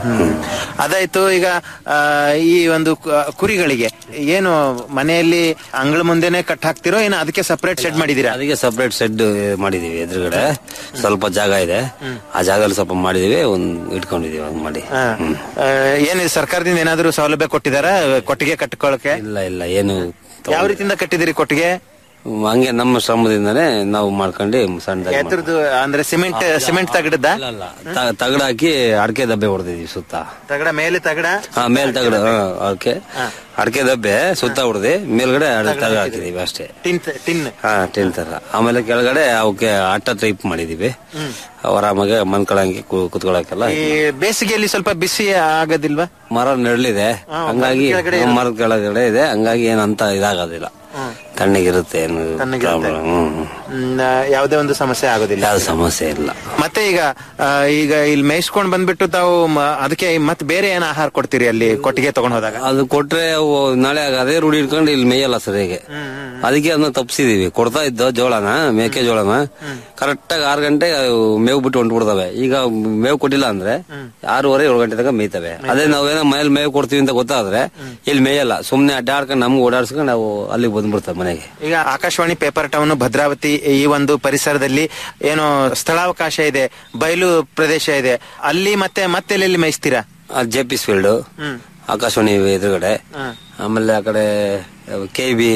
ಅದಾಯ್ತು ಈಗ ಆ, ಈ ಒಂದು ಕು- ಕುರಿಗಳಿಗೆ ಏನು ಮನೆಯಲ್ಲಿ ಅಂಗಳ ಮುಂದೆನೆ ಕಟ್ ಹಾಕ್ತಿರೋ ಏನು ಅದಕ್ಕೆ ಸಪರೇಟ್ ಶೆಡ್ ಮಾಡಿದೀರಾ ಅದಕ್ಕೆ ಸಪರೇಟ್ ಶೆಡ್ ಮಾಡಿದೀವಿ ಎದುರುಗಡೆ ಸ್ವಲ್ಪ ಜಾಗ ಇದೆ ಆ ಜಾಗದಲ್ಲಿ ಸ್ವಲ್ಪ ಮಾಡಿದೀವಿ ಒಂದ್ ಇಟ್ಕೊಂಡಿದೀವಿ ಹಂಗ್ ಮಾಡಿ ಆ, ಆ, ಏನು ಸರ್ಕಾರದಿಂದ ಏನಾದ್ರು ಸೌಲಭ್ಯ ಕೊಟ್ಟಿದಾರ ಕೊಟ್ಟಿಗೆ ಕಟ್ಕೊಳಕ್ಕೆ ಇಲ್ಲ ಇಲ್ಲ ಏನು ಯಾವ ರೀತಿಯಿಂದ ಕಟ್ಟಿದಿರಿ ಕೊಟ್ಟಿಗೆ ಹಂಗೆ ನಮ್ಮ ಶ್ರಮದಿಂದಾನೇ ನಾವು ಮಾಡ್ಕೊಂಡು ಸಣ್ಣದಾಗಿ ಮಾಡ್ಕೊಂಡ್ವಿ. ಎದ್ರದ್ದು ಅಂದ್ರೆ ಸಿಮೆಂಟ್ ಸಿಮೆಂಟ್ ತಗಡದ ತ- ತಗಡ ಹಾಕಿ ಅಡಕೆ ದಬ್ಬೆ ಹೊಡೆದಿದೀವಿ ಸುತ್ತ ತಗಡ ಮೇಲೆ ತಗಡ ಹಾ ಮೇಲ್ ತಗಡ ಅಡಕೆ ಅಡಕೆ ದಬ್ಬೆ ಸುತ್ತ ಹೊಡೆದಿ ಮೇಲ್ಗಡೆ ಅಡ- ತಗಡ ಹಾಕಿದೀವಿ ಅಷ್ಟೇ ಟಿನ್ ಟಿನ್ ಹಾ ಟೆನ್ ತರ ಆಮೇಲೆ ಕೆಳಗಡೆ ಅವಕ್ಕೆ ಆಟ ಟೈಪ್ ಮಾಡಿದೀವಿ ಆರಾಮಾಗಿ ಮನ್ಕೊಳಂಗೆ ಕುತ್ಕೊಳಕ್ಕೆಲ್ಲ ಈ ಬೇಸಿಗೆಯಲ್ಲಿ ಸ್ವಲ್ಪ ಬಿಸಿ ಆಗೋದಿಲ್ವಾ ಮರ ನೆರಳಿದೆ ಹಂಗಾಗಿ ಮರದ ಕೆಳಗಡೆ ಇದೆ ಹಂಗಾಗಿ ಏನಂತ ಇದಾಗೋದಿಲ್ಲ ತಣ್ಣಗಿರುತ್ತೆ ಏನು ಪ್ರಾಬ್ಲಮ್ ಹ್ಮ್ ಹ್ಮ್, ಆ, ಯಾವುದೇ ಒಂದು ಸಮಸ್ಯೆ ಆಗೋದಿಲ್ಲ ಯಾವ್ದು ಸಮಸ್ಯೆ ಇಲ್ಲ ಮತ್ತೆ ಈಗ ಆ, ಈಗ ಇಲ್ಲಿ ಮೇಯಿಸ್ಕೊಂಡ್ ಬಂದ್ಬಿಟ್ಟು ತಾವು ಮ- ಅದಕ್ಕೆ ಮತ್ತೆ ಬೇರೆ ಏನ್ ಆಹಾರ ಕೊಡ್ತೀರಿ ಅಲ್ಲಿ ಕೊಟ್ಟಿಗೆ ತಗೊಂಡ್ ಹೋದಾಗ ಅದು ಕೊಟ್ರೆ ಅವು ನಾಳೆ ಅದೇ ರೂಢಿ ಇಟ್ಕೊಂಡು ಇಲ್ಲಿ ಮೇಯಲ್ಲ ಸರಿಯಾಗಿ ಅದಕ್ಕೆ ಅದನ್ನ ತಪ್ಸಿದೀವಿ ಕೊಡ್ತಾ ಇದ್ದೋ ಜೋಳನ ಮೇಕೆ ಜೋಳನ ಕರೆಕ್ಟ್ ಆಗಿ ಆರು ಗಂಟೆ ಅವು ಮೇವು ಬಿಟ್ಟು ಹೊಂಟ್ಬಿಡ್ತವೆ ಈಗ ಮೇವು ಕೊಟ್ಟಿಲ್ಲ ಅಂದ್ರೆ ಆರೂವರೆ ಏಳು ಗಂಟೆ ತನಕ ಮೇಯ್ತವೆ ಅದೇ ನಾವೇನೋ ಮನೇಲಿ ಮೇವು ಕೊಡ್ತೀವಿ ಅಂತ ಗೊತ್ತಾದ್ರೆ ಇಲ್ಲಿ ಮೇಯಲ್ಲ ಸುಮ್ನೆ ಅಡ್ಡಾಡ್ಕೊಂಡು ನಮ್ಗೆ ಓಡಾಡ್ಸ್ಕೊಂಡು ನಾವು ಅಲ್ಲಿಗೆ ಬಂದ್ಬಿಡ್ತವೆ ಮನೆಗೆ ಈಗ ಆಕಾಶವಾಣಿ ಪೇಪರ್ ಟೌನ್ ಭದ್ರಾವತಿ ಈ ಒಂದು ಪರಿಸರದಲ್ಲಿ ಏನು ಸ್ಥಳಾವಕಾಶ ಇದೆ ಬಯಲು ಪ್ರದೇಶ ಇದೆ ಅಲ್ಲಿ ಮತ್ತೆ ಮತ್ತೆ ಎಲ್ಲೆಲ್ಲಿ ಮೇಯಿಸ್ತೀರಾ ಜೆ ಪಿ ಫೀಲ್ಡ್ ಆಕಾಶವಾಣಿ ಎದುರುಗಡೆ ಆಮೇಲೆ ಆ ಕಡೆ ಕೆ ಬಿ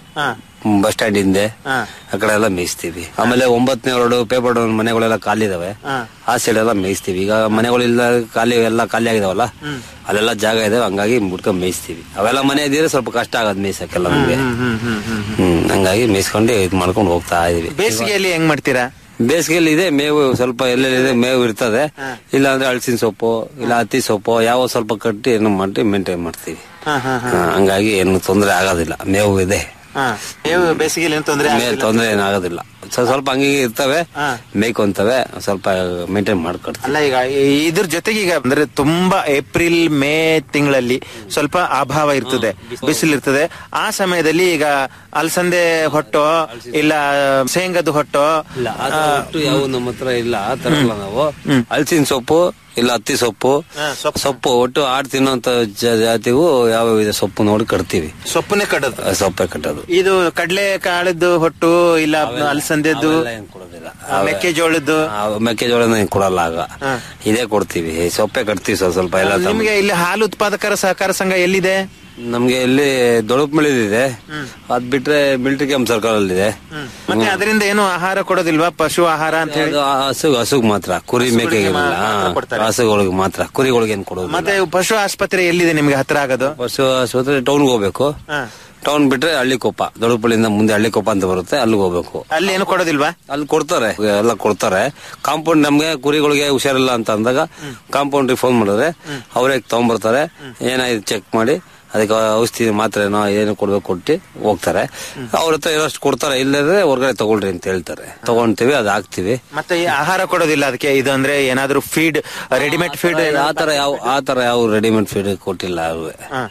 ಬಸ್ ಸ್ಟ್ಯಾಂಡ್ ಹಿಂದೆ ಆ ಕಡೆ ಎಲ್ಲ ಮೇಯಿಸ್ತೀವಿ ಆಮೇಲೆ ಒಂಬತ್ತನೇ ವಾರ್ಡು ಪೇಪರ್ ಮನೆಗಳೆಲ್ಲ ಖಾಲಿ ಇದಾವೆ ಆ ಸೈಡ್ ಎಲ್ಲ ಮೇಯಿಸ್ತೀವಿ ಈಗ ಮನೆಗಳಿಲ್ಲ ಖಾಲಿ ಎಲ್ಲ ಖಾಲಿ ಆಗಿದಾವಲ್ಲ ಅಲ್ಲೆಲ್ಲ ಜಾಗ ಇದೆ ಹಂಗಾಗಿ ಬಿಟ್ಕೊಂಡ್ ಮೇಯಿಸ್ತೀವಿ ಅವೆಲ್ಲ ಮನೆ ಇದ್ರೆ ಸ್ವಲ್ಪ ಕಷ್ಟ ಆಗದ್ ಮೇಯ್ಸಕ್ಕೆಲ್ಲ ನಮ್ಗೆ ಹ್ಮ್ ಹಂಗಾಗಿ ಮೇಯಿಸ್ಕೊಂಡು ಇದ್ ಮಾಡ್ಕೊಂಡು ಹೋಗ್ತಾ ಇದೀವಿ ಬೇಸಿಗೆಯಲ್ಲಿ ಹೆಂಗ್ ಮಾಡ್ತೀರಾ ಬೇಸಿಗೆಯಲ್ಲಿ ಇದೆ ಮೇವು ಸ್ವಲ್ಪ ಎಲ್ಲೆಲ್ಲಿದೆ ಮೇವು ಇರ್ತದೆ ಇಲ್ಲ ಅಂದ್ರೆ ಅಳಸಿನ ಸೊಪ್ಪು ಇಲ್ಲ ಹತ್ತಿ ಸೊಪ್ಪು ಯಾವ ಸ್ವಲ್ಪ ಕಟ್ಟಿ ಏನು ಮಾಡಿ ಮೇಂಟೈನ್ ಮಾಡ್ತೀವಿ ಹಾ, ಹಾ, ಹಾ. ಹಾ, ಹಂಗಾಗಿ ಏನು ತೊಂದರೆ ಆಗೋದಿಲ್ಲ ಮೇವು ಇದೆ ಹಾ. ಮೇವು ಬೇಸಿಗೆಯಲ್ಲಿ ಏನು ತೊಂದರೆ ಮೇಲೆ ತೊಂದರೆ ಏನಾಗೋದಿಲ್ಲ ಸ್ವಲ್ಪ ಸ್ವಲ್ಪ ಹಂಗೆ ಇರ್ತವೆ ಮೇಯ್ಕೊಂತವೆ ಸ್ವಲ್ಪ ಮೇಂಟೈನ್ ಮಾಡ್ಕೊಡ್ತೀವಿ ಅಲ್ಲ ಈಗ ಈ- ಇದ್ರ ಜೊತೆಗೆ ಈಗ ಅಂದ್ರೆ ತುಂಬಾ ಏಪ್ರಿಲ್ ಮೇ ತಿಂಗಳಲ್ಲಿ ಸ್ವಲ್ಪ ಅಭಾವ ಇರ್ತದೆ ಬಿಸಿಲು ಇರ್ತದೆ ಆ ಸಮಯದಲ್ಲಿ ಈಗ ಅಲಸಂದೆ ಹೊಟ್ಟೋ ಇಲ್ಲ ಶೇಂಗದ ಹೊಟ್ಟೋ ಇಲ್ಲ ಆ ಥರ ಒಟ್ಟು ಯಾವ ನಮ್ಮ ಹತ್ರ ಇಲ್ಲ ಆ ತರ ಇಲ್ಲ ನಾವು ಹಲಸಿನ ಸೊಪ್ಪು ಇಲ್ಲ ಹತ್ತಿ ಸೊಪ್ಪು ಸೊಪ್ಪು ಒಟ್ಟು ಆಡ್ ತಿನ್ನೋಂತ ಜ- ಜಾತಿವು ಯಾವ ಇದೆ ಸೊಪ್ಪು ನೋಡಿ ಕಟ್ತೀವಿ ಸೊಪ್ಪನ್ನೇ ಕಟ್ಟೋದು ಆ ಸೊಪ್ಪೆ ಕಟ್ಟೋದು ಇದು ಕಡ್ಲೆ ಕಾಳದ್ದು ಹೊಟ್ಟು ಇಲ್ಲ ಅಲಸಂದೆದ್ದು ಅವೆಲ್ಲ ಏನ್ ಕೊಡೋದಿಲ್ಲ ಮೆಕ್ಕೆಜೋಳದ್ದು ಆ, ಮೆಕ್ಕೆಜೋಳನ ಏನ್ ಕೊಡಲ್ಲ ಆಗ ಇದೇ ಕೊಡ್ತೀವಿ ಸೊಪ್ಪೆ ಕಟ್ತೀವಿ ಸ್ವಲ್ಪ ಸ್ವಲ್ಪ ಎಲ್ಲ ತಮ್ಮ- ನಿಮ್ಗೆ ಇಲ್ಲಿ ಹಾಲು ಉತ್ಪಾದಕರ ಸಹಕಾರ ಸಂಘ ಎಲ್ಲಿದೆ ನಮ್ಗೆ ಇಲ್ಲಿ ದೊಡಪ್ ಇದೆ ಅದ್ ಬಿಟ್ರೆ ಮಿಲಿಟರಿ ಕ್ಯಾಂಪ್ ಸರ್ಕಲ್ ಇದೆ ಮತ್ತೆ ಅದರಿಂದ ಏನು ಆಹಾರ ಕೊಡೋದಿಲ್ವಾ ಪಶು ಆಹಾರ ಅಂತ ಹೇಳಿ ಅದು ಹಸು ಹಸುಗ್ ಮಾತ್ರ ಕುರಿ ಮೇಕೆಗೆ ಹಸುಗಳಿಗೆ ಮಾತ್ರ ಕುರಿಗಳಿಗೆ ಏನ್ ಕೊಡೋದು ಮತ್ತೆ ಪಶು ಆಸ್ಪತ್ರೆ ಎಲ್ಲಿದೆ ನಿಮ್ಗೆ ಹತ್ರ ಆಗೋದು ಪಶು ಆಸ್ಪತ್ರೆ ಟೌನ್ಗೆ ಹೋಗ್ಬೇಕು ಟೌನ್ ಬಿಟ್ರೆ ಹಳ್ಳಿಕೊಪ್ಪ ದೊಡಪಳ್ಳಿಯಿಂದ ಮುಂದೆ ಹಳ್ಳಿಕೊಪ್ಪ ಅಂತ ಬರುತ್ತೆ ಅಲ್ಲಿಗೆ ಹೋಗ್ಬೇಕು ಅಲ್ಲಿ ಏನು ಕೊಡೋದಿಲ್ವಾ ಅಲ್ಲಿ ಕೊಡ್ತಾರೆ ಎಲ್ಲ ಕೊಡ್ತಾರೆ ಕಾಂಪೌಂಡ್ ನಮ್ಗೆ ಕುರಿಗಳಿಗೆ ಹುಷಾರಿಲ್ಲ ಅಂತ ಅಂದಾಗ ಕಾಂಪೌಂಡ್ರಿಗೆ ಫೋನ್ ಮಾಡಿದ್ರೆ ಅವರೇ ತಗೊಂಡ್ಬರ್ತಾರೆ ಏನಾಯ್ತು ಚೆಕ್ ಮಾಡಿ ಅದಕ್ಕೆ ಔಷಧಿ ಮಾತ್ರೆನೋ ಏನು ಕೊಡ್ಬೇಕು ಕೊಟ್ಟು ಹೋಗ್ತಾರೆ ಅವ್ರ ಹತ್ರ ಇರೋಷ್ಟು ಕೊಡ್ತಾರೆ ಇಲ್ಲದ್ರೆ ಹೊರಗಡೆ ತಗೊಳ್ರಿ ಅಂತ ಹೇಳ್ತಾರೆ ತಗೊಂತೀವಿ ಅದು ಹಾಕ್ತಿವಿ ಮತ್ತೆ ಈ ಆಹಾರ ಕೊಡೋದಿಲ್ಲ ಅದಕ್ಕೆ ಇದು ಅಂದ್ರೆ ಏನಾದ್ರೂ ಫೀಡ್ ರೆಡಿಮೇಡ್ ಫೀಡ್ ಆ ತರ ಯಾವ ಆ ತರ ಯಾವ ರೆಡಿಮೇಡ್ ಫೀಡ್ ಕೊಟ್ಟಿಲ್ಲ ಅವ್ರು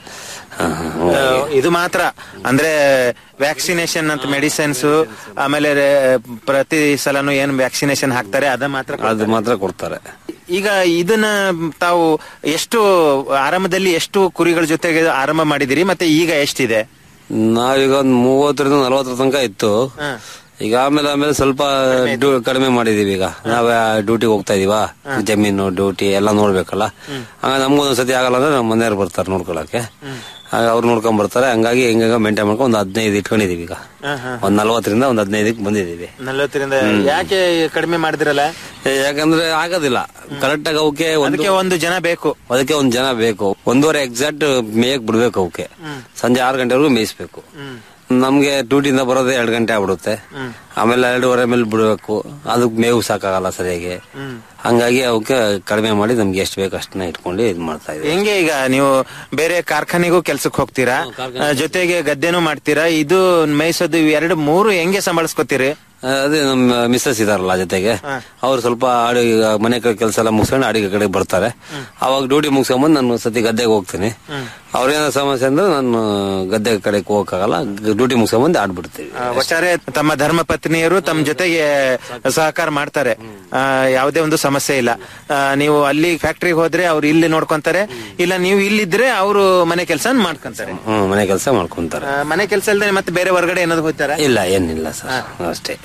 ಇದು ಮಾತ್ರ ಅಂದ್ರೆ ವ್ಯಾಕ್ಸಿನೇಷನ್ ಅಂತ ಮೆಡಿಸಿನ್ಸ್ ಆಮೇಲೆ ರೇ- ಪ್ರತಿ ಸಲನು ಏನ್ ವ್ಯಾಕ್ಸಿನೇಷನ್ ಹಾಕ್ತಾರೆ ಅದ ಮಾತ್ರ ಕೊಡ್ತಾರೆ. ಅದು ಮಾತ್ರ ಕೊಡ್ತಾರೆ ಈಗ ಇದನ್ನ ತಾವು ಎಷ್ಟು ಆರಂಭದಲ್ಲಿ ಎಷ್ಟು ಕುರಿಗಳ ಜೊತೆಗೆ ಆರಂಭ ಮಾಡಿದಿರಿ ಮತ್ತೆ ಈಗ ಎಷ್ಟಿದೆ ನಾವೀಗ ಒಂದ್ ಮೂವತ್ತರಿಂದ ನಲವತ್ತರ ತನಕ ಇತ್ತು ಈಗ ಆಮೇಲೆ ಆಮೇಲೆ ಸ್ವಲ್ಪ ಡ್ಯೂ- ಕಡಿಮೆ ಮಾಡಿದೀವಿ ಈಗ ನಾವೇ ಡ್ಯೂಟಿಗೆ ಹೋಗ್ತಾ ಇದೀವ ಜಮೀನು ಡ್ಯೂಟಿ ಎಲ್ಲ ನೋಡ್ಬೇಕಲ್ಲ ಆಗ ನಮ್ಗೊಂದೊಂದ್ಸತಿ ಆಗಲ್ಲ ಅಂದ್ರೆ ನಮ್ಮ ಮನೆಯವ್ರು ಬರ್ತಾರೆ ನೋಡ್ಕೊಳಕ್ಕೆ ಆಗ ಅವ್ರು ನೋಡ್ಕೊಂಡ್ ಬರ್ತಾರೆ ಹಂಗಾಗಿ ಹಿಂಗ ಮೇಂಟೈನ್ ಮಾಡ್ಕೊಂಡು ಒಂದ್ ಹದಿನೈದು ಇಟ್ಕೊಂಡಿದೀವಿ ಈಗ ಒಂದ್ ನಲ್ವತ್ತರಿಂದ ಒಂದ್ ಹದಿನೈದಕ್ಕೆ ಬಂದಿದೀವಿ ನಲ್ವತ್ತರಿಂದ ಯಾಕೆ ಕಡಿಮೆ ಮಾಡಿದಿರಲ್ಲ ಏ, ಯಾಕಂದ್ರೆ ಆಗೋದಿಲ್ಲ ಕರೆಕ್ಟ್ ಆಗಿ ಅವಕ್ಕೆ ಅದಕ್ಕೆ ಒಂದು ಜನ ಬೇಕು ಅದಕ್ಕೆ ಒಂದ್ ಜನ ಬೇಕು ಒಂದೂವರೆ ಎಕ್ಸಾಕ್ಟ್ ಮೇಯಕ್ ಬಿಡ್ಬೇಕು ಅವಕ್ಕೆ ಸಂಜೆ ಆರು ಗಂಟೆವರೆಗೂ ಮೇಯಿಸ್ಬೇಕು ನಮ್ಗೆ ಡ್ಯೂಟಿಯಿಂದ ಬರೋದೇ ಎರಡು ಗಂಟೆ ಆಗ್ಬಿಡುತ್ತೆ ಆಮೇಲೆ ಎರಡೂವರೆ ಮೇಲೆ ಬಿಡ್ಬೇಕು ಅದಕ್ಕೆ ಮೇವು ಸಾಕಾಗಲ್ಲ ಸರಿಯಾಗಿ ಹಂಗಾಗಿ ಅವಕ್ಕೆ ಕಡಿಮೆ ಮಾಡಿ ನಮ್ಗೆ ಎಷ್ಟು ಬೇಕು ಅಷ್ಟನ್ನ ಇಟ್ಕೊಂಡು ಇದ್ ಮಾಡ್ತಾ ಇದೀವಿ ಹೆಂಗೆ ಈಗ ನೀವು ಬೇರೆ ಕಾರ್ಖಾನೆಗೂ ಕೆಲ್ಸಕ್ಕೆ ಹೋಗ್ತೀರಾ ಆ, ಜೊತೆಗೆ ಗದ್ದೆನೂ ಮಾಡ್ತೀರಾ ಇದು ಮೇಯ್ಸೋದು ಇವ್ ಎರಡು ಮೂರು ಹೆಂಗೆ ಸಂಭಾಳಿಸ್ಕೊತೀರಿ ಅದೇ ನಮ್ಮ ಮಿಸ್ಸಸ್ ಇದಾರಲ್ಲ ಜೊತೆಗೆ ಅವ್ರು ಸ್ವಲ್ಪ ಅಡುಗೆ ಮನೆ ಕೆಲಸ ಎಲ್ಲ ಮುಗಿಸ್ಕೊಂಡು ಅಡಿಗೆ ಕಡೆ ಬರ್ತಾರೆ ಅವಾಗ ಡ್ಯೂಟಿ ಮುಗಿಸ್ಕೊಂಬಂದು ನಾನು ಸತಿ ಗದ್ದೆಗೆ ಹೋಗ್ತೀನಿ ಅವ್ರೇನೋ ಸಮಸ್ಯೆ ಅಂದ್ರೆ ನಾನು ಗದ್ದೆ ಕಡೆಗೆ ಹೋಗಕ್ಕಾಗಲ್ಲ ಡ್ಯೂಟಿ ಮುಗಿಸ್ಕೊಂಬಂದು ಆಡ್ಬಿಡ್ತೀವಿ ಆ, ಒಟ್ಟಾರೆ ತಮ್ಮ ಧರ್ಮ ಪತ್ನಿಯರು ತಮ್ಮ ಜೊತೆಗೆ ಸಹಕಾರ ಮಾಡ್ತಾರೆ ಆ, ಯಾವುದೇ ಒಂದು ಸಮಸ್ಯೆ ಇಲ್ಲ ಆ, ನೀವು ಅಲ್ಲಿ ಫ್ಯಾಕ್ಟ್ರಿಗೆ ಹೋದ್ರೆ ಅವ್ರು ಇಲ್ಲಿ ನೋಡ್ಕೊಂತಾರೆ ಇಲ್ಲ ನೀವು ಇಲ್ಲಿದ್ರೆ ಅವರು ಮನೆ ಕೆಲಸ ಮಾಡ್ಕೊಂತಾರೆ ಹ್ಮ್ ಮನೆ ಕೆಲಸ ಮಾಡ್ಕೊಂತಾರೆ ಆ, ಮನೆ ಕೆಲಸ ಇಲ್ದೆ ಮತ್ತೆ ಬೇರೆ ಹೊರಗಡೆ ಏನಾದ್ರು ಹೋಗ್ತಾರ ಇಲ್ಲ ಏನಿಲ್ಲ ಸರ್ ಅಷ್ಟೇ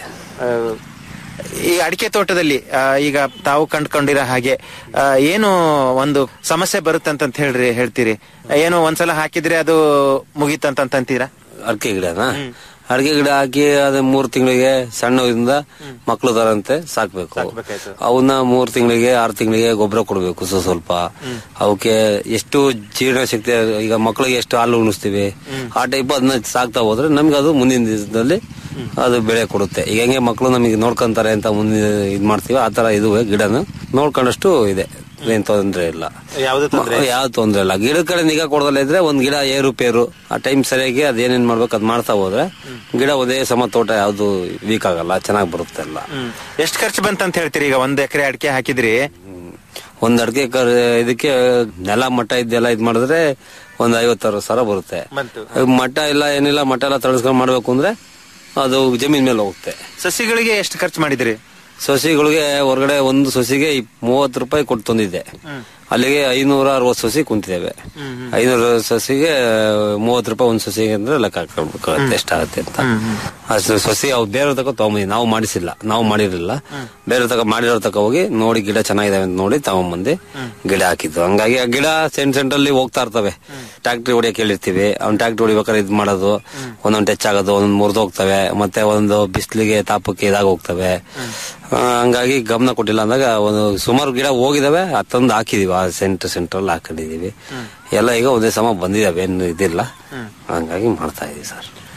ಈ ಅಡಿಕೆ ತೋಟದಲ್ಲಿ ಆ, ಈಗ ತಾವು ಕಂಡ್ಕೊಂಡಿರೋ ಹಾಗೆ ಆ, ಏನು ಒಂದು ಸಮಸ್ಯೆ ಬರುತ್ತಂತ ಹೇಳ್ರಿ ಹೇಳ್ತೀರಿ ಏನು ಒಂದ್ಸಲ ಹಾಕಿದ್ರೆ ಅದು ಮುಗೀತಂತ ಅಂತೀರಾ ಅಡಿಕೆ ಗಿಡನ ಅಡಿಕೆ ಗಿಡ ಹಾಕಿ ಅದ ಮೂರ್ ತಿಂಗಳಿಗೆ ಸಣ್ಣದಿಂದ ಮಕ್ಳು ತರಂತೆ ಸಾಕ್ಬೇಕು ಅವನ್ನ ಮೂರ್ ತಿಂಗಳಿಗೆ ಆರ್ ತಿಂಗಳಿಗೆ ಗೊಬ್ಬರ ಕೊಡ್ಬೇಕು ಸ್ವಲ್ಪ ಸ್ವಲ್ಪ ಅವಕ್ಕೆ ಎಷ್ಟು ಜೀರ್ಣ ಶಕ್ತಿ ಈಗ ಮಕ್ಳಿಗೆ ಎಷ್ಟು ಹಾಲು ಉಣಿಸ್ತೀವಿ ಆ ಟೈಪ್ ಅದನ್ನ ಸಾಕ್ತಾ ಹೋದ್ರೆ ನಮ್ಗೆ ಅದು ಮುಂದಿನ ದಿವಸದಲ್ಲಿ ಅದು ಬೆಳೆ ಕೊಡುತ್ತೆ ಈಗ ಹೆಂಗೆ ಮಕ್ಳು ನಮಗೆ ನೋಡ್ಕೊಂತಾರೆ ಅಂತ ಮುಂದೆ ಇದ್ ಮಾಡ್ತೀವಿ ಆ ತರ ಇದು ಗಿಡನ ನೋಡ್ಕೊಂಡಷ್ಟು ಇದೆ ಏನ್ ತೊಂದ್ರೆ ಇಲ್ಲ ಯಾವ್ದು ಯಾವ ತೊಂದ್ರೆ ಇಲ್ಲ ಗಿಡದ ಕಡೆ ನಿಗಾ ಕೊಡದಲ್ಲ ಇದ್ರೆ ಒಂದ್ ಗಿಡ ಏರು ಪೇರು ಆ ಟೈಮ್ ಸರಿಯಾಗಿ ಅದ್ ಏನೇನ್ ಮಾಡ್ಬೇಕು ಅದ್ ಮಾಡ್ತಾ ಹೋದ್ರೆ ಗಿಡ ಒಂದೇ ಸಮ ತೋಟ ಯಾವ್ದು ವೀಕ್ ಆಗಲ್ಲ ಚೆನ್ನಾಗ್ ಬರುತ್ತೆ ಎಲ್ಲ ಎಷ್ಟು ಖರ್ಚು ಬಂತಂತ ಹೇಳ್ತೀರಿ ಈಗ ಒಂದ್ ಎಕರೆ ಅಡಿಕೆ ಹಾಕಿದ್ರಿ ಒಂದ್ ಅಡಿಕೆ ಇದಕ್ಕೆ ನೆಲ ಮಟ್ಟ ಇದ್ದೆಲ್ಲ ಇದ್ ಮಾಡಿದ್ರೆ ಒಂದ್ ಐವತ್ತಾರು ಸಾವಿರ ಬರುತ್ತೆ ಬಂತು ಮಟ್ಟ ಇಲ್ಲ ಏನಿಲ್ಲ ಮಟ್ಟ ಎಲ್ಲ ತಳಸ್ಕೊಂಡ್ ಮಾಡ್ಬೇಕು ಅಂದ್ರೆ ಅದು ಜಮೀನ್ ಮೇಲೆ ಹೋಗುತ್ತೆ ಸಸಿಗಳಿಗೆ ಎಷ್ಟು ಖರ್ಚು ಮಾಡಿದ್ರಿ ಸಸಿಗಳಿಗೆ ಹೊರಗಡೆ ಒಂದು ಸಸಿಗೆ ಇಪ್- ಮೂವತ್ತು ರೂಪಾಯಿ ಕೊಟ್ಟು ತಂದಿದ್ದೆ ಅಲ್ಲಿಗೆ ಐನೂರ ಅರವತ್ತು ಸಸಿ ಕುಂತಿದ್ದೇವೆ ಐನೂರು ಸಸಿಗೆ ಮೂವತ್ತು ರೂಪಾಯಿ ಒಂದು ಸಸಿಗೆ ಅಂದ್ರೆ ಲೆಕ್ಕ ಹಾಕೊಳ್ಬೇಕಾಗತ್ತೆ ಎಷ್ಟಾಗತ್ತೆ ಅಂತ ಅಷ್ಟು ಸಸಿ ಅವು ಬೇರೆ ತಕ ತಗೊಂಬಂದಿ ನಾವು ಮಾಡಿಸಿಲ್ಲ ನಾವು ಮಾಡಿರಲಿಲ್ಲ ಬೇರೆ ತಕ ಮಾಡಿರೋ ತಕ ಹೋಗಿ ನೋಡಿ ಗಿಡ ಚೆನ್ನಾಗಿದಾವೆ ಅಂತ ನೋಡಿ ತಗೊಂಬಂದು ಗಿಡ ಹಾಕಿದ್ದು ಹಂಗಾಗಿ ಆ ಗಿಡ ಸೆಂಟ್ ಸೆಂಟ್ರಲ್ಲಿ ಹೋಗ್ತಾ ಇರ್ತವೆ ಟ್ಯಾಕ್ಟ್ರಿ ಹೊಡಿಯಕ್ ಹೇಳಿರ್ತೀವಿ ಅವ್ನ್ ಟ್ಯಾಕ್ಟ್ರಿ ಹೊಡಿಬೇಕಾದ್ರೆ ಇದ್ ಮಾಡೋದು ಒಂದೊಂದು ಟಚ್ ಆಗೋದು ಒಂದೊಂದು ಮುರಿದು ಹೋಗ್ತವೆ ಮತ್ತೆ ಒಂದು ಬಿಸಿಲಿಗೆ ತಾಪಕ್ಕೆ ಇದಾಗ ಹೋಗ್ತವೆ ಆ, ಹಂಗಾಗಿ ಗಮನ ಕೊಟ್ಟಿಲ್ಲ ಅಂದಾಗ ಒಂದು ಸುಮಾರು ಗಿಡ ಹೋಗಿದಾವೆ ತಂದು ಹಾಕಿದೀವಿ ಆ ಸೆಂಟರ್ ಸೆಂಟ್ರಲ್ಲಿ ಹಾಕೊಂಡಿದೀವಿ ಎಲ್ಲ ಈಗ ಒಂದೇ ಸಮ ಬಂದಿದಾವೆ ಏನು ಇದಿಲ್ಲ ಹಂಗಾಗಿ ಮಾಡ್ತಾ ಇದೀವಿ ಸರ್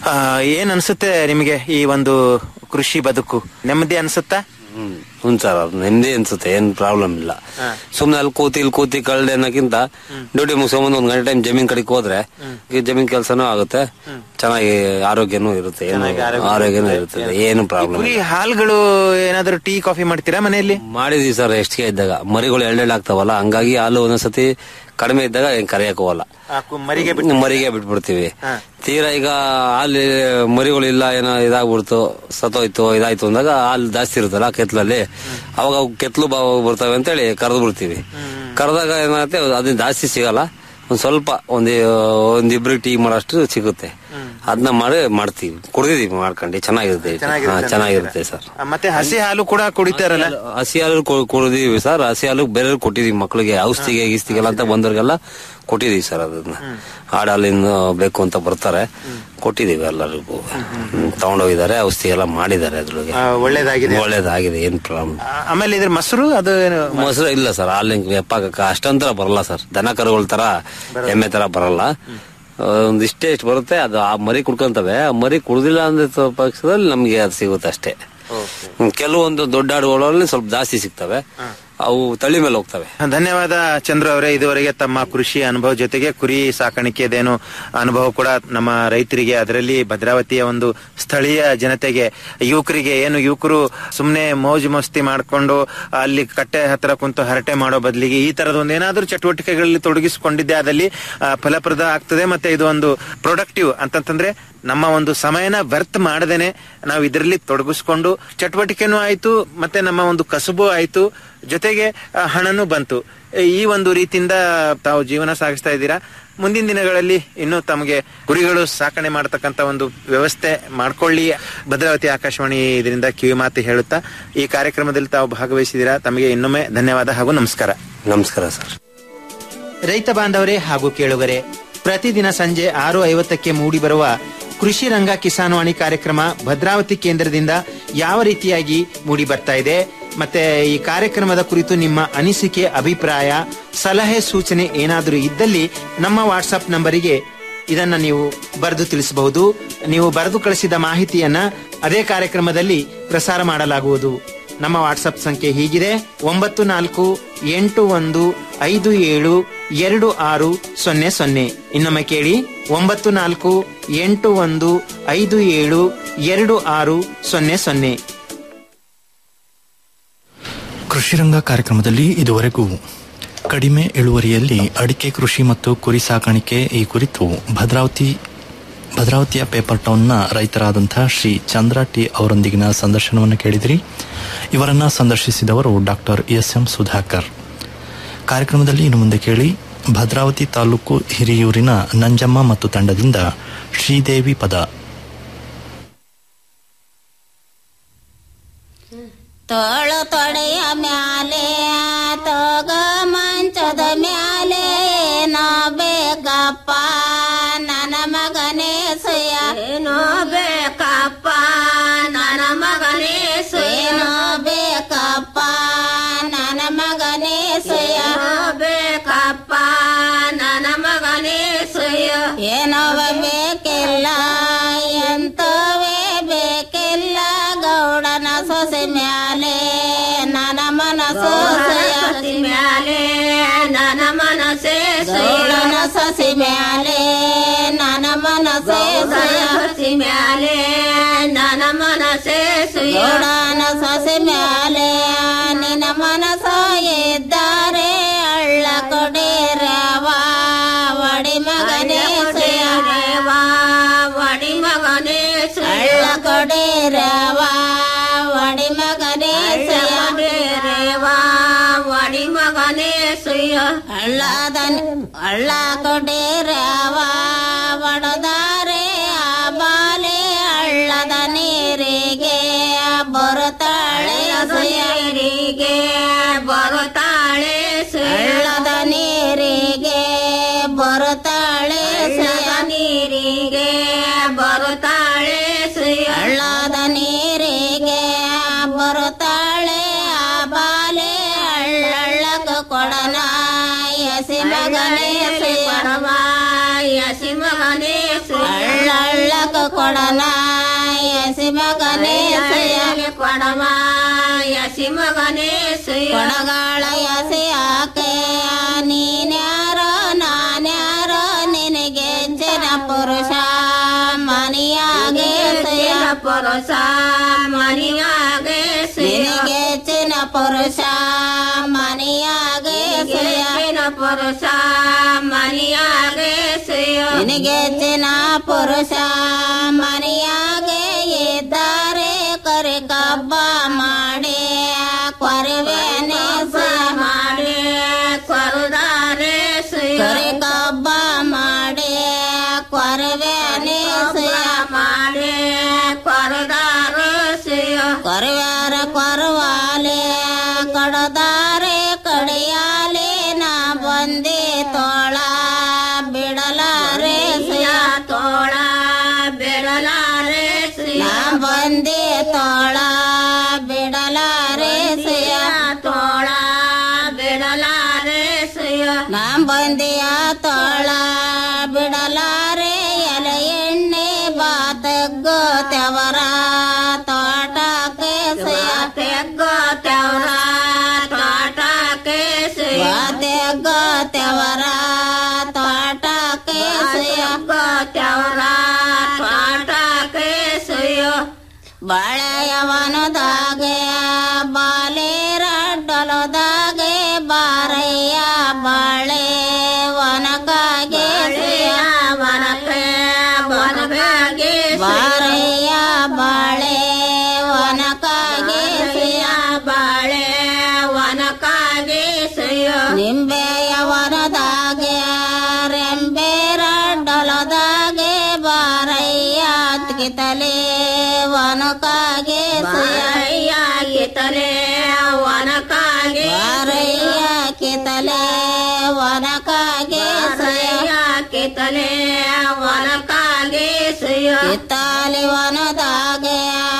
ಆ, ಏನ್ ಅನ್ಸುತ್ತೆ ನಿಮಗೆ ಈ ಒಂದು ಕೃಷಿ ಬದುಕು ನೆಮ್ಮದಿ ಅನ್ಸುತ್ತಾ ಹ್ಮ್ ಹ್ಞೂ ಸರ್ ಅದು ನೆಮ್ಮದಿ ಅನ್ಸುತ್ತೆ ಏನ್ ಪ್ರಾಬ್ಲಮ್ ಇಲ್ಲ ಸುಮ್ನೆ ಅಲ್ಲಿ ಕೂತಿ ಇಲ್ಲಿ ಕೂತಿ ಕಳ್ದೆ ಅನ್ನೋಕ್ಕಿಂತ ಡ್ಯೂಟಿ ಮುಗಿಸ್ಕೊಂಬಂದು ಒಂದ್ ಗಂಟೆ ಟೈಮ್ ಜಮೀನ್ ಕಡೆಗೆ ಹೋದ್ರೆ ಈ ಜಮೀನ್ ಕೆಲಸನೂ ಆಗುತ್ತೆ ಚೆನ್ನಾಗಿ ಆರೋಗ್ಯನೂ ಇರುತ್ತೆ ಏನು ಆರೋಗ್ಯನೂ ಇರುತ್ತೆ ಏನು ಪ್ರಾಬ್ಲಮ್ ಕುರಿ ಹಾಲ್ಗಳು ಏನಾದ್ರು ಟೀ ಕಾಫಿ ಮಾಡ್ತೀರಾ ಮನೆಯಲ್ಲಿ ಮಾಡಿದೀವಿ ಸರ್ ಎಷ್ಟಿಗೆ ಇದ್ದಾಗ ಮರಿಗಳು ಎಳ್ಳೆಳ್ಳು ಆಗ್ತಾವಲ್ಲ ಹಂಗಾಗಿ ಹಾಲು ಒಂದೊಂದ್ಸತಿ ಕಡಿಮೆ ಇದ್ದಾಗ ಏನ್ ಕರಿಯಕ್ ಹೋಗಲ್ಲ ಆ, ಕು- ಮರಿಗೆ ಮರಿಗೆ ಬಿಟ್ಬಿಡ್ತೀವಿ ತೀರಾ ಈಗ ಹಾಲು ಮರಿಗಳು ಇಲ್ಲ ಏನೋ ಇದಾಗ್ಬಿಡ್ತು ಸತ್ತೋಯ್ತು ಇದಾಯ್ತು ಅಂದಾಗ ಹಾಲು ಜಾಸ್ತಿ ಇರುತ್ತಲ್ಲ ಕೆತ್ಲಲ್ಲಿ ಅವಾಗ ಅವು ಕೆತ್ಲು ಬಾವು ಬರ್ತವೆ ಅಂತೇಳಿ ಕರೆದು ಬಿಡ್ತೀವಿ ಕರೆದಾಗ ಏನಾಗುತ್ತೆ ಅದನ್ನ ಜಾಸ್ತಿ ಸಿಗಲ್ಲ ಒಂದ್ ಸ್ವಲ್ಪ ಒಂದ್ ಒಂದಿಬ್ರಿಗೆ ಟೀ ಮಾಡೋಷ್ಟು ಸಿಗುತ್ತೆ ಅದನ್ನ ಮಾಡಿ ಮಾಡ್ತೀವಿ ಕುಡ್ದಿದೀವಿ ಮಾಡ್ಕೊಂಡು ಚೆನ್ನಾಗಿರುತ್ತೆ ಹಾ, ಚೆನ್ನಾಗಿರುತ್ತೆ ಸರ್ ಆ, ಮತ್ತೆ ಹಸಿ ಹಾಲು ಕೂಡ ಕುಡಿತಾರಲ್ಲ ಹಸಿ ಹಾಲು ಕೊ- ಕುಡ್ದಿದೀವಿ ಸರ್ ಹಸಿ ಹಾಲು ಬೇರೆ ಕೊಟ್ಟಿದೀವಿ ಮಕ್ಕಳಿಗೆ ಔಷಧಿಗೆ ಗಿಸ್ತಿಗೆಲ್ಲ ಅಂತ ಬಂದವ್ರಿಗೆಲ್ಲ ಕೊಟ್ಟಿದೀವಿ ಸರ್ ಅದನ್ನ ಆಡ ಹಾಲಿಂದ ಬೇಕು ಅಂತ ಬರ್ತಾರೆ ಕೊಟ್ಟಿದೀವಿ ಎಲ್ಲರಿಗೂ ಹ್ಮ್, ತಗೊಂಡೋಗಿದ್ದಾರೆ ಔಷಧಿ ಎಲ್ಲ ಮಾಡಿದ್ದಾರೆ ಅದ್ರೊಳಗೆ ಆ, ಒಳ್ಳೇದಾಗಿದೆ ಒಳ್ಳೇದಾಗಿದೆ ಏನ್ ಪ್ರಾಬ್ಲಮ್ ಆ, ಆಮೇಲೆ ಇದ್ರ ಮೊಸರು ಅದು ಏನು ಮೊಸರು ಇಲ್ಲ ಸರ್ ಹಾಲಿನ ವ್ಯಾಪಾರಕ್ಕೆ ಅಷ್ಟೊಂತರ ಬರಲ್ಲ ಸರ್ ದನ ಕರುಗಳ ತರ ಎಮ್ಮೆ ತರ ಬರಲ್ಲ ಆ, ಒಂದಿಷ್ಟೇ ಇಷ್ಟು ಬರುತ್ತೆ ಅದು ಆ ಮರಿ ಕುಡ್ಕೊಂತವೆ ಆ ಮರಿ ಕುಡ್ದಿಲ್ಲ ಅಂದ್ರೆ ಪಕ್ಷದಲ್ಲಿ ನಮ್ಗೆ ಅದು ಸಿಗುತ್ತೆ ಅಷ್ಟೇ ಹ್ಮ್, ಕೆಲವೊಂದು ದೊಡ್ಡ ಆಡುಗಳಲ್ಲಿ ಸ್ವಲ್ಪ ಜಾಸ್ತಿ ಸಿಗ್ತವೆ ಅವು ತಳಿ ಮೇಲೆ ಹೋಗ್ತವೆ ಧನ್ಯವಾದ ಚಂದ್ರು ಅವರೇ ಇದುವರೆಗೆ ತಮ್ಮ ಕೃಷಿ ಅನುಭವ ಜೊತೆಗೆ ಕುರಿ ಸಾಕಾಣಿಕೆದೇನು ಅನುಭವ ಕೂಡ ನಮ್ಮ ರೈತರಿಗೆ ಅದರಲ್ಲಿ ಭದ್ರಾವತಿಯ ಒಂದು ಸ್ಥಳೀಯ ಜನತೆಗೆ ಯುವಕರಿಗೆ ಏನು ಯುವಕರು ಸುಮ್ನೆ ಮೋಜು ಮಸ್ತಿ ಮಾಡ್ಕೊಂಡು ಅಲ್ಲಿ ಕಟ್ಟೆ ಹತ್ರ ಕುಂತು ಹರಟೆ ಮಾಡೋ ಬದಲಿಗೆ ಈ ತರದ ಒಂದು ಏನಾದ್ರೂ ಚಟುವಟಿಕೆಗಳಲ್ಲಿ ತೊಡಗಿಸಿಕೊಂಡಿದ್ದೆ ಅದಲ್ಲಿ ಆ, ಫಲಪ್ರದ ಆಗ್ತದೆ ಮತ್ತೆ ಇದು ಒಂದು ಪ್ರೊಡಕ್ಟಿವ್ ಅಂತಂತಂದ್ರೆ ನಮ್ಮ ಒಂದು ಸಮಯನ ವ್ಯರ್ಥ ಮಾಡದೇನೆ ನಾವು ಇದರಲ್ಲಿ ತೊಡಗಿಸ್ಕೊಂಡು ಚಟುವಟಿಕೆನೂ ಆಯ್ತು ಮತ್ತೆ ನಮ್ಮ ಒಂದು ಕಸುಬು ಆಯ್ತು ಜೊತೆಗೆ ಆ, ಹಣನೂ ಬಂತು ಈ ಒಂದು ರೀತಿಯಿಂದ ತಾವು ಜೀವನ ಸಾಗಿಸ್ತಾ ಇದ್ದೀರಾ ಮುಂದಿನ ದಿನಗಳಲ್ಲಿ ಇನ್ನು ತಮಗೆ ಕುರಿಗಳು ಸಾಕಣೆ ಮಾಡತಕ್ಕಂತ ಒಂದು ವ್ಯವಸ್ಥೆ ಮಾಡ್ಕೊಳ್ಳಿ ಭದ್ರಾವತಿ ಆಕಾಶವಾಣಿ ಇದರಿಂದ ಕಿವಿ ಮಾತು ಹೇಳುತ್ತಾ ಈ ಕಾರ್ಯಕ್ರಮದಲ್ಲಿ ತಾವು ಭಾಗವಹಿಸಿದ್ದೀರಾ ತಮಗೆ ಇನ್ನೊಮ್ಮೆ ಧನ್ಯವಾದ ಹಾಗೂ ನಮಸ್ಕಾರ ನಮಸ್ಕಾರ ಸರ್ ರೈತ ಬಾಂಧವರೇ ಹಾಗೂ ಕೇಳುಗರೆ ಪ್ರತಿದಿನ ಸಂಜೆ ಆರು ಐವತ್ತಕ್ಕೆ ಮೂಡಿ ಬರುವ ಕೃಷಿ ರಂಗ ಕಿಸಾನ್ವಾಣಿ ಕಾರ್ಯಕ್ರಮ ಭದ್ರಾವತಿ ಕೇಂದ್ರದಿಂದ ಯಾವ ರೀತಿಯಾಗಿ ಮೂಡಿ ಬರ್ತಾ ಇದೆ ಮತ್ತೆ ಈ ಕಾರ್ಯಕ್ರಮದ ಕುರಿತು ನಿಮ್ಮ ಅನಿಸಿಕೆ ಅಭಿಪ್ರಾಯ ಸಲಹೆ ಸೂಚನೆ ಏನಾದರೂ ಇದ್ದಲ್ಲಿ ನಮ್ಮ ವಾಟ್ಸಪ್ ನಂಬರಿಗೆ ಇದನ್ನ ನೀವು ಬರೆದು ತಿಳಿಸಬಹುದು ನೀವು ಬರೆದು ಕಳಿಸಿದ ಮಾಹಿತಿಯನ್ನ ಅದೇ ಕಾರ್ಯಕ್ರಮದಲ್ಲಿ ಪ್ರಸಾರ ಮಾಡಲಾಗುವುದು ನಮ್ಮ ವಾಟ್ಸಪ್ ಸಂಖ್ಯೆ ಹೀಗಿದೆ ಒಂಬತ್ತು ನಾಲ್ಕು ಎಂಟು ಒಂದು ಐದು ಏಳು ಎರಡು ಆರು ಸೊನ್ನೆ ಸೊನ್ನೆ ಇನ್ನೊಮ್ಮೆ ಕೇಳಿ ಒಂಬತ್ತು ನಾಲ್ಕು ಎಂಟು ಒಂದು ಐದು ಏಳು ಎರಡು ಆರು ಸೊನ್ನೆ ಸೊನ್ನೆ ಕೃಷಿರಂಗ ಕಾರ್ಯಕ್ರಮದಲ್ಲಿ ಇದುವರೆಗೂ ಕಡಿಮೆ ಇಳುವರಿಯಲ್ಲಿ ಅಡಿಕೆ ಕೃಷಿ ಮತ್ತು ಕುರಿ ಸಾಕಾಣಿಕೆ ಈ ಕುರಿತು ಭದ್ರಾವತಿ ಭದ್ರಾವತಿಯ ಪೇಪರ್ ಟೌನ್ನ ರೈತರಾದಂತಹ ಶ್ರೀ ಚಂದ್ರ ಟಿ ಅವರೊಂದಿಗಿನ ಸಂದರ್ಶನವನ್ನು ಕೇಳಿದಿರಿ ಇವರನ್ನ ಸಂದರ್ಶಿಸಿದವರು ಡಾಕ್ಟರ್ ಎಸ್ ಎಂ ಸುಧಾಕರ್ ಕಾರ್ಯಕ್ರಮದಲ್ಲಿ ಇನ್ನು ಮುಂದೆ ಕೇಳಿ ಭದ್ರಾವತಿ ತಾಲೂಕು ಹಿರಿಯೂರಿನ ನಂಜಮ್ಮ ಮತ್ತು ತಂಡದಿಂದ ಶ್ರೀದೇವಿ ಪದ ತೋಳು ತೊಡೆಯ ಮ್ಯಾಲೆ ತೋಗ ಮಂಚದ ಮ್ಯಾಲೆ ಏನೋ ಬೇಕಪ್ಪ ನನ್ನ ಮಗನೇ ಸುಯ ಏನೋ ಬೇಕಪ್ಪ ನನ್ನ ಮಗನೇ ಏನೋ ಬೇಕಪ್ಪ ನನ್ನ ಮಗನೇ ಸುಯ ಬೇಕಪ್ಪ ನನ್ನ ಮಗನೇ ಸುಯ ಏನೋವ ಬೇಕಿಲ್ಲ ಎಂತವೇ ಬೇಕಿಲ್ಲ ಗೌಡನ ಸೊಸೆ ಮ್ಯಾಲೆ ನನ್ನ ಮನಸ್ಸು ಸೊಸೆ ಮ್ಯಾಲೆ ನನ್ನ ಮನಸ್ಸೇ ಗೌಡನ ಸೊಸೆ ಮ್ಯಾಲೆ ನನ್ನ ಮನಸ್ಸೇ ಸೊಸೆ ಮ್ಯಾಲೆ ನನ್ನ ಮನಸ್ಸೇ ಗೌಡನ ಸೊಸೆ ಮ್ಯಾಲೆ ನಿನ್ನ ಮನಸ್ಸ ಇದ್ದಾರೆ ಅಳ್ಳ ಕೊಡಿರವ ಒಡಿ ಮಗನೇ ರೇವಾ ಒಡಿ ಮಗನೇ ಅಳ್ಳ ಕೊಡಿರವ ಒಡಿ ಮಗನೇ ರೇವಾ ಒಡಿ ಮಗನೇ ಸುಯ್ಯ ಅಳ್ಳದ ಅಳ್ಳ ಕೊಡಿರವ ಒಡದಾರೆ ಆ ಬಾಲೆ ಹಳ್ಳದ ನೀರಿಗೆ ಬರುತ್ತಾಳೆ ನೀರಿಗೆ ಬರುತ್ತಾಳೆ ಹಳ್ಳದ ನೀರಿಗೆ ಬರುತ್ತಾಳೆ ನೀರಿಗೆ ಬರುತ್ತಾಳೆ ಹಳ್ಳದ ನೀರಿಗೆ ಬರುತ್ತಾಳೆ ಆ ಬಾಲೆ ಹಳ್ಳಕ್ಕ ಕೊಡನ ಎಸಿ ಮಗನೇ ಕೊಡವ ಯಸಿ ಮಗನೇ ಅಳ್ಳಳ್ಳಕ ಕೊಡನ ಯಸಿ ಮಗನೇ ಕೊಡಮ ಯಸಿ ಮಗನೇ ಕೊಡಗಾಳ ಯಸಿ ಆಕೆ ನೀನ್ಯಾರೋ ನಾನ್ಯಾರೋ ನಿನಗೆ ಜನ ಪುರುಷ ಮನಿಯಾಗೆ ಪುರುಷ ಮನಿಯಾಗೆ ನಿನಗೆ ಚಿನ ಪುರುಷ ಮನಿಯಾಗೆ ಚಿನ ಪುರುಷ ಮನಿಯಾಗೆ ನಿನಗೆ ಚಿನ ಪುರುಷ ಮನಿಯಾಗೆ ಇದ್ದಾರೆ ಕರೆ ಕಬ್ಬ ಮಾಡಿ ಕೊರವೇನೆ ಮಾಡಿ ಕೊರುದಾರೆ ಕರೆ ಕಬ್ಬ ಮಾಡಿ ಕೊರವೇನೆ ಮಾಡಿ ಕೊರದಾರು ಕೊರವ್ಯಾರ ಕೊರವಾಲೆ ಕಡದಾರೆ ಕಡಿಯಾಲೆ ನಾ ಬಂದೆ ತೋಳ ಬಿಡಲಾರೆ ಸಿಯ ತೋಳ ಬಿಡಲಾರೆ ನಾ ಬಂದೆ ತೋಳ ಬಿಡಲಾರೆ ಸಿಯ ತೋಳ ಬಿಡಲಾರೆ ಸಿಯ ನಾ ಬಂದೆಯ ತೋಳ ಬಿಡಲಾರೆ ಎಲೆ ಎಣ್ಣೆ ಬಾತಗ್ಗೋ ತೆವರ ತೋಟಕ್ಕೆ ಸಿಯ ತೆಗ್ಗೋ ತೆವರ ತೋಟಕ್ಕೆ ಸಿಯ ತೆಗ್ಗೋ ತೆವರ ತೋಟಕ್ಕೆ ಸಿಯ ತೆವರ ತೋಟಕ್ಕೆ ಸಿಯ ಬಾಳೆಯವನದಾಗೆ ಬಾಲೇರಡ್ಡಲದಾಗೆ ಬಾರಯ್ಯ ಬಾಳೆ ವನಕಾಗೆ ವನಕೆ ವನಕಾಗೆ ಬಾರಯ್ಯ ಬಾಳೆ ವನಕಾಗೆ ಬಾಳೆ ವನಕಾಗೆ ನಿಂಬೆಯ ವನದಾಗೆ ರೆಂಬೆರಡ್ಡಲದಾಗೆ ಬಾರಯ್ಯ ಕಿತಲೆ ವನಕಾಗೆ ಬಾರಯ್ಯ ಕಿತಲೆ ವನಕಾಗೆ ಬಾರಯ್ಯ ಕಿತಲೆ ವನಕಾಗೆ ಕಿತಲೆ ವನಕಾಗೆ ಕಿತ್ತಾಲಿ ವನದಾಗೆ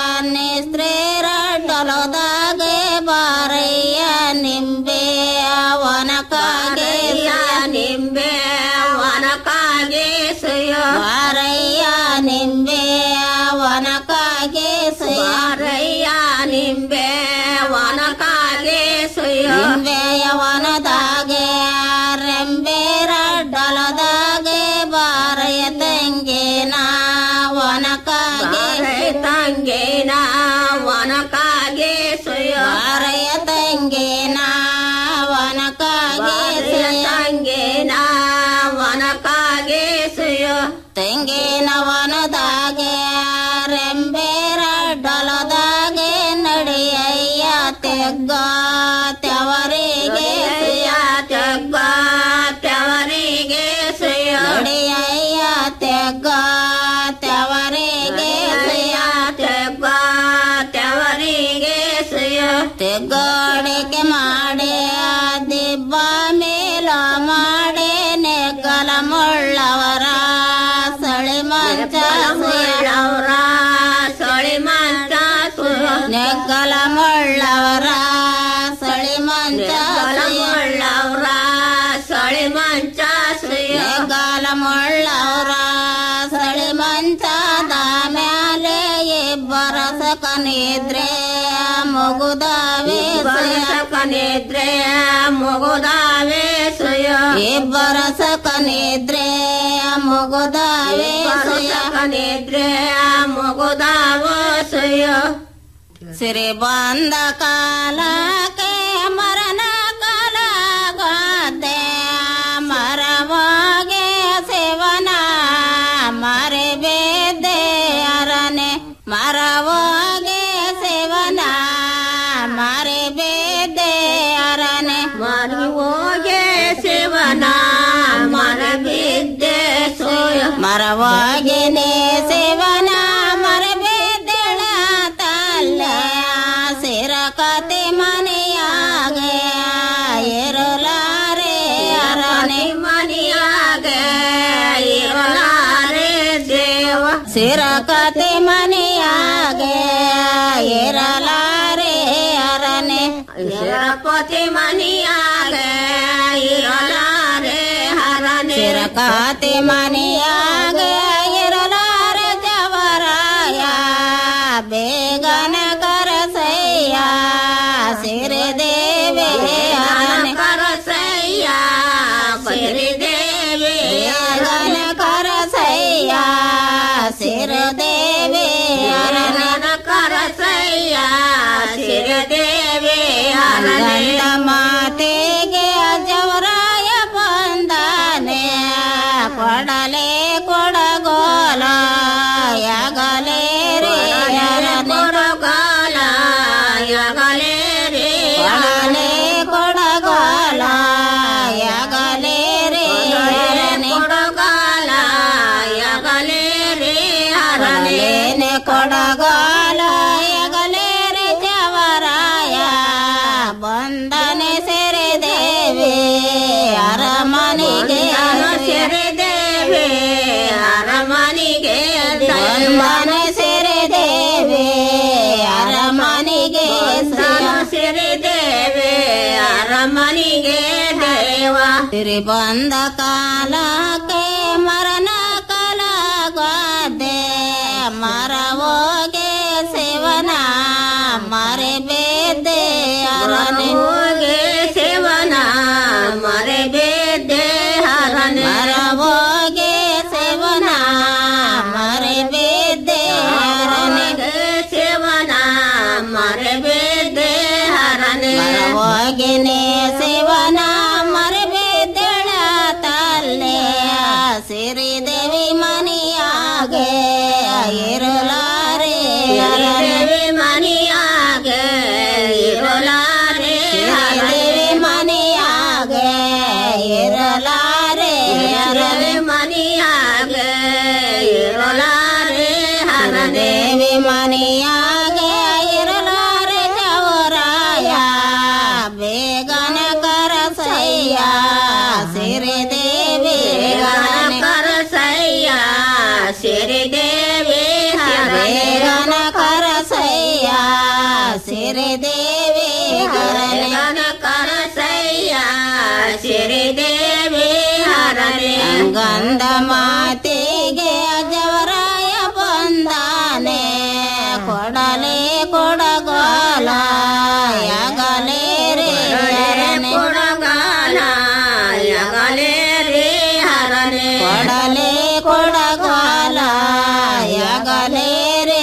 ನಿಸ್ತ್ರೀರಡ್ಡಲದಾಗೆ ಬಾರಯ್ಯ ನಿಂಬೆ ವನಕಾಗೆ ನಿಂಬೆ ವನಕಾಗೆ ಬಾರಯ್ಯ ನಿಂಬೆ ವನಕಾಗೆ ಬಾರಯ್ಯ ನಿಂಬೆ ವನಕಾಗೆ ನಿಂಬೆಯ ವನದಾಗೆ ರೆಂಬೆರಡ್ಡಲದಾಗೆ ಬಾರಯ್ಯ ತಂಗೇನ ವನಕಾಗೆ ತಂಗೇನ ವನಕಾಗೆ ಬಾರಯ್ಯ ತಂಗೇನ ವನಕಾಗೆ ತಂಗೇನ ವನಕಾಗೆ ತೆಂಗಿನ ವನದಾಗೆ ರೆಂಬೆರಡ್ಡಲದಾಗೆ ನಡೆಯಯ್ಯ ತೆಗ್ಗ ತೆವರಿಗೆ ತೆಗ್ಗ ತೆವರಿಗೆ ನಡೆಯಯ್ಯ ತೆಗ್ಗ ತೆವರಿಗೆ ತೆಗ್ಗ ತೆವರಿಗೆ ತೆಗ್ಗಾಡಿಕೆ ಮಾಡಿ ದಿಬ್ಬ ಮೇಲ ಮಾಡಿ ನೆಗ್ಗಲ ಮುಳ್ಳವರ ಸಳಿ ಮಂಚ ಸುಳ್ಳವರ ಸಳಿ ಮಂಚ ನೆಗ್ಗಲ ಮುಳ್ಳವರ ಸಳಿ ಮಂಚ ಮುಳ್ಳವರ ಸಳಿ ಮಂಚ ನೆಗ್ಗಲ ಮುಳ್ಳವರ ಸಳಿ ಮಂಚದ ಮ್ಯಾಲೆ ಇಬ್ಬರ ಸಕನಿದ್ರೆ ಮುಗುದಾವೆ ಸಕನಿದ್ರೆ ಮುಗುದಾವೆ ಇಬ್ಬರ ಸಕನಿದ್ರೆ ಮುಗುದಾವೆ ಸಕನಿದ್ರೆ ಮುಗುದಾವೋ ಸುಯ ಸಿರಿ ಬಂದ ಕಾಲಕ್ಕೆ ಮರಣ ಕಾಲ ಗಾದೆ ಮರವಾಗೆ ಸೇವನ ಮರೆ ಬೇದೆ ಅರನೆ ಮರವಾಗೆ ಸೇವನ ಮರೆ ಬೇದೆ ಅರನೆ ಮರವಾಗೆ ಸೇವನ ಮರ ಬಿದ್ದೆ ಸೋಯ ಮರವಾಗೆನೆ ಸೇವನ ಮರ ಬೇದಳ ತಲ್ಲ ಸಿರ ಕತೆ ಮನೆಯಾಗೆ ಇರಲಾರೆ ಅರನೆ ಮನೆಯಾಗೆ ಇರಲಾರೆ ದೇವ ಸಿರ ಕತೆ ಮನೆಯಾಗೆ ಇರಲಾರೆ ಅರನೆ ಸಿರಪತಿ ಮನೆಯಾಗೆ ಇರಲಾರೆ ಹರನೆ ಸಿರಕಾತಿ ಮನೆಯಾಗ ಇರಲಾರ ಜವರಾಯ ಬೇಗನ ಕರಸಯ್ಯ ಸಿರಿದೇವಿ ಕರಸಯ್ಯ ಸಿರಿದೇವಿ ಬೇಗನ ಕರಸಯ್ಯ ಸಿರಿದೇವಿ ಕರಸಯ್ಯ ಸಿರಿದೇವಿ ಗಂಡ ಮಾತೆಗೆ ಜವರಾಯ ಬಂದಾನೆ ಕೊಡಲೆ ಕೊಡಗೋಲ ಯಗಲೇ ರೇ ಕೊಡಗೋಲ ಯಗಲೇ ರೇ ಕೊಡಲೆ ಕೊಡಗೋಲ ಯಗಲೇ ರೇ ಕೊಡಗೋಲ ಯಗಲೇ ರೇ ಹರಲೇನೆ ಕೊಡಗೋಲ ಯಗಲೇ ರೇ ಜವರಾಯ ಬಂದನೆ ಸೆರೆ ದೇವಿ ಅರಮನೆಗೆ ಸೆರೆ ದೇವಿ ಅರಮನೆಗೆ ಬಂದನೆ ಸೆರೆ ದೇವಿ ಅರಮನೆಗೆ ಸೆರೆ ದೇವಿ ಅರಮನೆಗೆ ದೇವ ಸಿರಿ ಬಂದ ಕಾಲಕ್ಕೆ ಮರಣ ಕಲಗಾದೆ ಮರವೋಗೆ ಸೇವನ ಮರೆ ಬೇದೆ ಅರನೆ ಹೋಗೆ ಸೇವನ ಮರೆ ಬೇದೆ ಹರನೆ ಮರವೋಗೆ ಸೇವನ ಮರೆ ಬೇದೆ ಹರನೆ ಸೇವನ ಮರೆ ಬೇದೆ ಹರನೆ ಮರವೋಗಿನೇ ಸೇವನ ಮರೆ ಬೇದಳ ತಲ್ಲೆ ಸಿರಿ ದೇವಿ ಮನಿಯಾಗೆ ಇರಲಾರೆ ದೇವಿ ಮನಿಯಾಗೆ ಇರಲಾರೆ ದೇವಿ ಮನಿಯಾಗೆ ಇರಲಾರೆ ದೇವಿ ಮನಿಯಾಗೆ ಇರಲಾರೆ ದೇವಿ ಮನಿಯಾಗೆ ಇರಲಾರೆ ಜವರಾಯ ಬೇಗನ ಕರಸಯ್ಯ ಸಿರಿ ದೇವಿ ಕರಸಯ್ಯ ಸಿರಿ ದೇವಿ ಬೇಗನ ಕರಸಯ್ಯ ಸಿರಿ ದೇವಿ ಗರಗನ ಕರಸಯ್ಯ ಸಿರಿ ದೇವಿ ಹರನೆ ಗಂಧ ಮಾತಿಗೆ ಜವರಾಯ ಬಂದಾನೆ ಕೊಡಲೆ ಕೊಡಗೋಲ ಯಗಲೇ ರೇ ಕೊಡಗಾಲ ಯಗಲೇ ರೇ ಹರನೆ ಕೊಡಲೆ ಕೊಡಗಾಲ ಯಗಲೇ ರೇ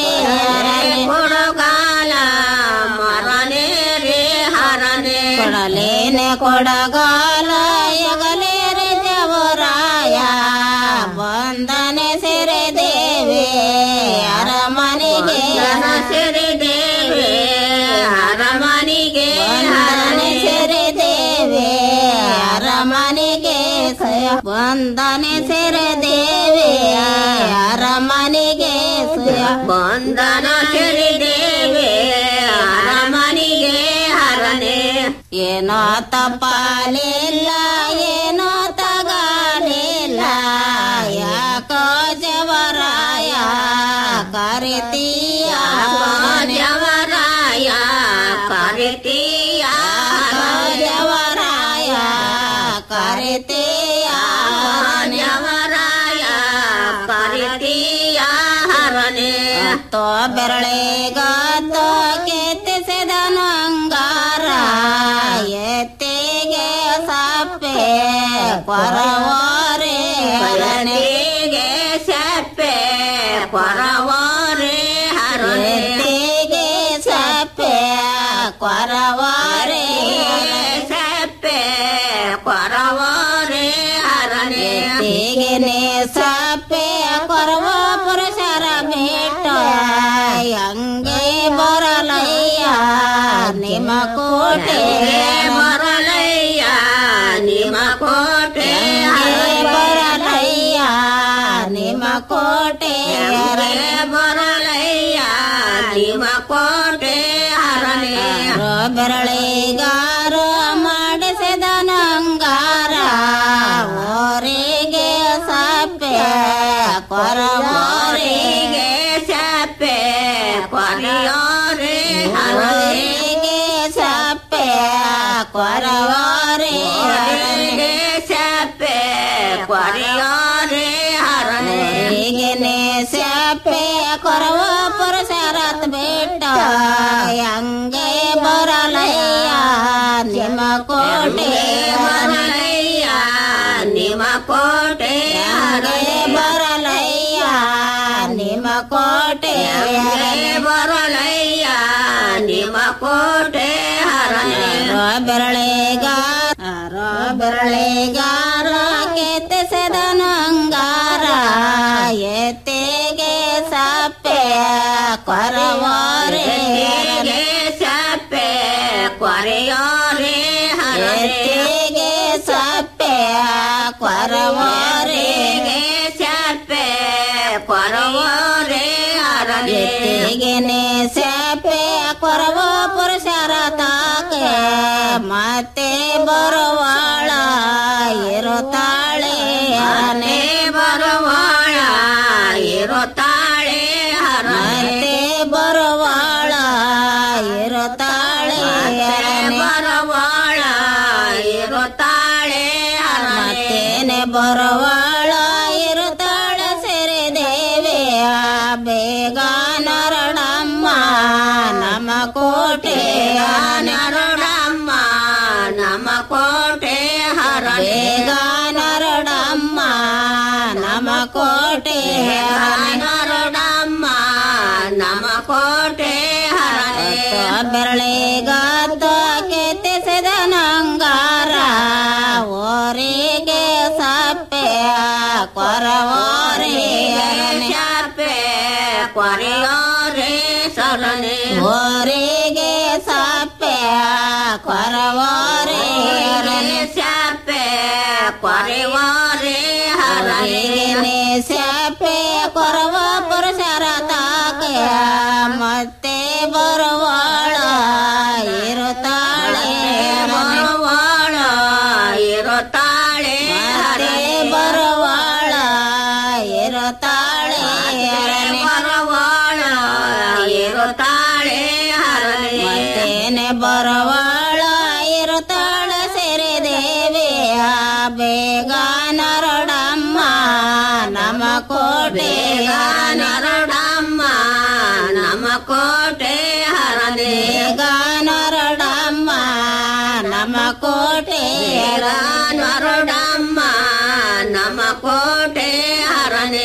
ಕೊಡಗಾಲ ಮರನೆ ರೇ ಹರನೆ ಕೊಡಲೇನೆ ಕೊಡಗಾಲ ಯಗಲೇ ರೇ ಜವರಾಯ ಬಂದನೆ ಸೆರೆ ದೇವಿ ಅರಮನೆಗೆ ಸೆರೆ ದೇವಿ ಅರಮನೆಗೆ ಬಂದನೆ ಸೆರೆ ದೇವಿ ಅರಮನೆಗೆ ಬಂದನೆ ಸೆರೆ ದೇವಿ ಅರಮನೆಗೆ ಬಂದನ ಸೆರೆ ದೇವಿ ಅರಮನೆಗೆ ಹರನೆ ಏನೋ ತಪಾಲಿಲ್ಲ ಏನೋ ತಗಾಲಿಲ್ಲ ಯಾಕೋ ಜವರಾಯ ಕರಿತೀಯ ಜವರಾಯ ಕರಿತೀಯ ಜವರಾಯ ಕರಿತೀಯ ಜವರಾಯ ಕರಿತೀಯ ಹರನೆ ತೋ ಬೆರಳೆಗಾತೋ ಕೆತ್ತಿಸಿದನು ಅಂಗಾರ ಎತ್ತಿಗೆ ಸಪ್ಪೆ ಕೊರವೋರೆ ಹರಣಿಗೆ ಸಪ್ಪೆ ಕೊರವೋರೆ ಹರಣಿಗೆ ಸಪ್ಪೆ ಕೊರವೋರೆ ಸಪ್ಪೆ ಕೊರವೋರೆ ಹರಣಿಗೆ ಸಪ್ಪೆ ಕೊರವ ಪುರುಷರ ಭೇಟ ಹಂಗೆ ಬರಲಯ್ಯ ನಿಮ್ಮ ಕೋಟೆ ಬರಲಯ್ಯ ನಿಮ್ಮ ಕೋಟೆ ಬರಲಯ್ಯ ನಿಮ್ಮ ಕೋಟೆ ಬರಲಯ್ಯ ನಿಮ್ಮ ಕೋಟೆ ಹರನೆ ಬೆರಳಿಗಾರ ಮಾಡಿಸಿದನು ಅಂಗಾರ ಓರಿಗೆ ಸಪ್ಪೆ ಕೊರವೋರಿಗೆ ಸಪ್ಪೆ ಕೊರಿಯೋರೆ ಹರರಿಗೆ ಸಪ್ಪೆ ಕೊರವೋರೆ ಸಪ್ಪೆ ಕೊರ ಕೊರವ ಪುರುಷರತ್ ಬಿಟ್ಟ ಹಂಗೆ ಬರಲಯ್ಯ ನಿಮ್ಮ ಕೋಟೆ ಬರಲಯ್ಯ ನಿಮ್ಮ ಕೋಟೆ ಹಂಗೆ ಬರಲಯ್ಯ ನಿಮ್ಮ ಕೋಟೆ ಬರಲಯ್ಯ ನಿಮ್ಮ ಕೋಟೆ ಹರ ಬೆರಳೆಗಾರ ಬೆರಳೆಗಾರ ಕೆತ್ತಿಸದನು ಅಂಗಾರ ಎತ್ತೆಗೆ ಸಪ್ಪೆ ಕೊರವಾರೆ ಸಪ್ಪೆ ಕೊರೆಯೋರೆ ಎತ್ತೆಗೆ ಸಪ್ಪೆ ಕೊರವಾರೆ ಸಪ್ಪೆ ಕೊರವಾರೆ ಎತ್ತಿಗೆನೆ ಸಪ್ಪೆ ಕೊರವ ಪುರುಷರ ತಾಕೆ ಮತ್ತೆ ಬರುವಾಳ ಇರುತ್ತಾಳೆ ಹರನೆ ಬರುವಾಳ ಇರುತ್ತಾಳೆ ಮತ್ತೆ ಬರುವಾಳ ಇರುತ್ತಾಳೆ ಬರುವಾಳ ಇರುತ್ತಾಳೆ ಮತ್ತೇನೆ ಬರುವಾಳ ಇರುತ್ತಾಳೆ ಸೆರೆ ದೇವಿಯ ಬೇಗ ನರಡಮ್ಮ ನಮ್ಮ ಕೋಟೆ ನರಡಮ್ಮ ನಮ್ಮ ಕೋಟೆ ಹರ ಬೇಗ ನರಡಮ್ಮ ನಮ್ಮ ಕೋಟೆ ನರಡಮ್ಮ ನಮ್ಮ ಕೋಟೆ ಹರ ಬೆರಳಿಗತ್ತ ಕೆತ್ತಿಸಿದ ನಂಗಾರ ಓರಿಗೆ ಸಪ್ಪೆ ಕೊರವೋರೆ ಸಪ್ಪೆ ಕೊರೆಯೋರೆ ಸರಣೆ ಓರಿಗೆ ಸಪ್ಪೆ ಕೊರವೋರೆ ಸಪ್ಪೆ ಕೊರೆಯೋರೆ ಹರನೆ ಸಪ್ಪೆ ಕೊರವ ಪುರುಷರ ತಾಕೆ ಮತ್ತೆ ಬರುವಾಳ ಇರುತ್ತಾಳೆ ಬರುವಾಳ ಇರುತ್ತಾಳೆ ಹರೇ ಬರುವಾಳ ಇರುತ್ತಾಳೆ ಬರುವಾಳ ಇರುತ್ತಾಳೆ ಮತ್ತೇನೆ ಬರುವಾಳ ಇರುತ್ತಾಳೆ ಸೆರೆ ದೇವಿಯ ಬೇಗ ನರಡಮ್ಮ ನಮ್ಮ ಕೋಟೆ ನರಡಮ್ಮ ನಮ್ಮ ಕೋಟೆ ಹರದೆ ನರಡಮ್ಮ ನಮ್ಮ ಕೋಟೆ ನರಡಮ್ಮ ನಮ್ಮ ಕೋಟೆ ಹರನೆ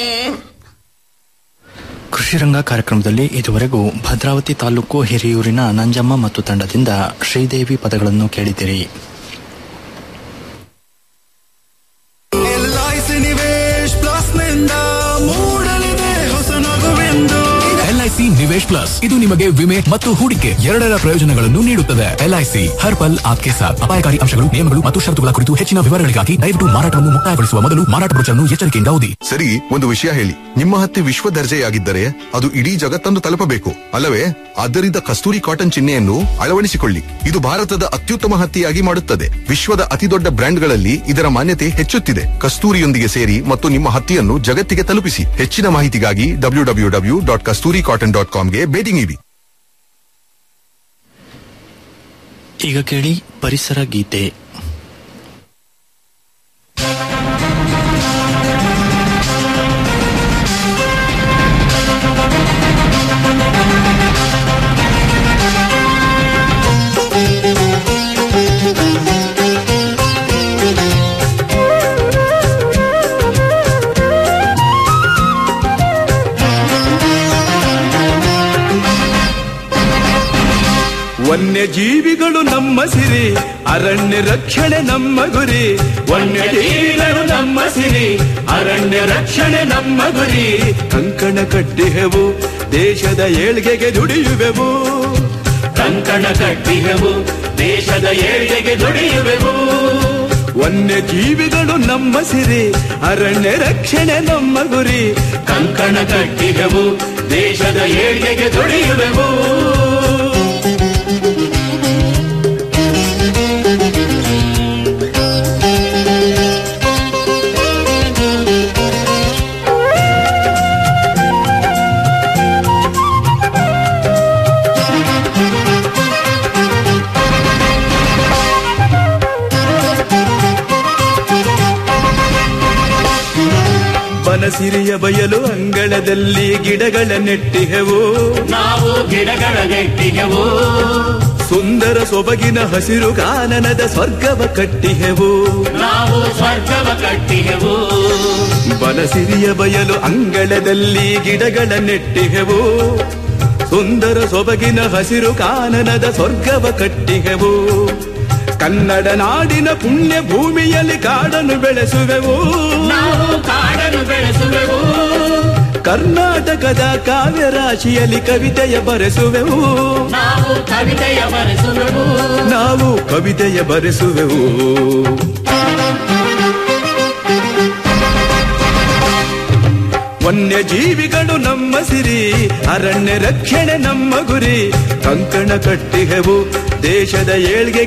ಕೃಷಿ ರಂಗ ಕಾರ್ಯಕ್ರಮದಲ್ಲಿ ಇದುವರೆಗೂ ಭದ್ರಾವತಿ ತಾಲೂಕು ಹಿರಿಯೂರಿನ ನಂಜಮ್ಮ ಮತ್ತು ತಂಡದಿಂದ ಶ್ರೀದೇವಿ ಪದಗಳನ್ನು ಕೇಳಿದಿರಿ ಎಲ್ಐಸಿ ನಿವೇಶ್ ಪ್ಲಸ್ ನಿಂದ ಮೂಡಲಿದೆ ಹೊಸ ನಗುವೆಂದು ಎಲ್ಐಸಿ ನಿವೇಶ್ ಪ್ಲಸ್ ಇದು ನಿಮಗೆ ವಿಮೆ ಮತ್ತು ಹೂಡಿಕೆ ಎರಡರ ಪ್ರಯೋಜನಗಳನ್ನು ನೀಡುತ್ತದೆ ಎಲ್ಐಸಿ ಹರ್ ಪಲ್ ಆಪ್ಕೆ ಸಾಥ್ ಅಪಾಯಕಾರಿ ಅಂಶಗಳು ನಿಯಮಗಳು ಮತ್ತು ಷರತ್ತುಗಳ ಕುರಿತು ಹೆಚ್ಚಿನ ವಿವರಗಳಿಗಾಗಿ ದಯವಿಟ್ಟು ಮಾರಾಟವನ್ನು ಮುಕ್ತಾಯಗೊಳಿಸುವ ಮೊದಲು ಮಾರಾಟ ಬ್ರೋಚರ್ನ್ನು ಎಚ್ಚರಿಕೆಯಿಂದ ಓದಿ ಸರಿ ಒಂದು ವಿಷಯ ಹೇಳಿ ನಿಮ್ಮ ಹತ್ತಿ ವಿಶ್ವ ದರ್ಜೆಯಾಗಿದ್ದರೆ ಅದು ಇಡೀ ಜಗತ್ತನ್ನು ತಲುಪಬೇಕು ಅಲ್ಲವೇ ಆದ್ದರಿಂದ ಕಸ್ತೂರಿ ಕಾಟನ್ ಚಿಹ್ನೆಯನ್ನು ಅಳವಡಿಸಿಕೊಳ್ಳಿ ಇದು ಭಾರತದ ಅತ್ಯುತ್ತಮ ಹತ್ತಿಯಾಗಿ ಮಾಡುತ್ತದೆ ವಿಶ್ವದ ಅತಿದೊಡ್ಡ ಬ್ರ್ಯಾಂಡ್ಗಳಲ್ಲಿ ಇದರ ಮಾನ್ಯತೆ ಹೆಚ್ಚುತ್ತಿದೆ ಕಸ್ತೂರಿಯೊಂದಿಗೆ ಸೇರಿ ಮತ್ತು ನಿಮ್ಮ ಹತ್ತಿಯನ್ನು ಜಗತ್ತಿಗೆ ತಲುಪಿಸಿ ಹೆಚ್ಚಿನ ಮಾಹಿತಿಗಾಗಿ W W W dot Kasturi cotton dot ಕಾಮ್ಗೆ ಭೇಟಿ ನೀಡಿ ಈಗ ಕೇಳಿ ಪರಿಸರ ಗೀತೆ ವನ್ಯಜೀವಿಗಳು ನಮ್ಮ ಸಿರಿ ಅರಣ್ಯ ರಕ್ಷಣೆ ನಮ್ಮ ಗುರಿ ವನ್ಯಜೀವಿಗಳು ನಮ್ಮ ಸಿರಿ ಅರಣ್ಯ ರಕ್ಷಣೆ ನಮ್ಮ ಗುರಿ ಕಂಕಣ ಕಟ್ಟಿಹೆವು ದೇಶದ ಏಳ್ಗೆಗೆ ದುಡಿಯುವೆವು ಕಂಕಣ ಕಟ್ಟಿಹೆವು ದೇಶದ ಏಳ್ಗೆಗೆ ದುಡಿಯುವೆವು ವನ್ಯಜೀವಿಗಳು ನಮ್ಮ ಸಿರಿ ಅರಣ್ಯ ರಕ್ಷಣೆ ನಮ್ಮ ಗುರಿ ಕಂಕಣ ಕಟ್ಟಿಹೆವು ದೇಶದ ಏಳ್ಗೆಗೆ ದುಡಿಯುವೆವು ಬನಸಿರಿಯ ಬಯಲು ಅಂಗಳ ಅಂಗಳದಲ್ಲಿ ಗಿಡಗಳ ನೆಟ್ಟಿಹೆವು ನಾವು ಗಿಡಗಳ ನೆಟ್ಟಿಗೆವು ಸುಂದರ ಸೊಬಗಿನ ಹಸಿರು ಕಾನನದ ಸ್ವರ್ಗವ ಕಟ್ಟಿಹೆವು ನಾವು ಸ್ವರ್ಗವ ಕಟ್ಟಿಗೆವು ಬನಸಿರಿಯ ಬಯಲು ಅಂಗಳದಲ್ಲಿ ಗಿಡಗಳ ನೆಟ್ಟಿಹೆವು ಸುಂದರ ಸೊಬಗಿನ ಹಸಿರು ಕಾನನದ ಸ್ವರ್ಗವ ಕಟ್ಟಿಹೆವು ಕನ್ನಡ ನಾಡಿನ ಪುಣ್ಯ ಭೂಮಿಯಲ್ಲಿ ಕಾಡನ್ನು ಬೆಳೆಸುವೆವು ನಾವು ಕಾಡನ್ನು ಬೆಳೆಸುವೆವು ಕರ್ನಾಟಕದ ಕಾವ್ಯ ರಾಶಿಯಲ್ಲಿ ಕವಿತೆಯ ಬರೆಸುವೆವು ನಾವು ಕವಿತೆಯ ಬರೆಸುವೆವು ನಾವು ಕವಿತೆಯ ಬರೆಸುವೆವು ವನ್ಯಜೀವಿಗಳು ನಮ್ಮ ಸಿರಿ ಅರಣ್ಯ ರಕ್ಷಣೆ ನಮ್ಮ ಗುರಿ ಕಂಕಣ ಕಟ್ಟಿಹೆವು ದೇಶದ ಏಳ್ಗೆ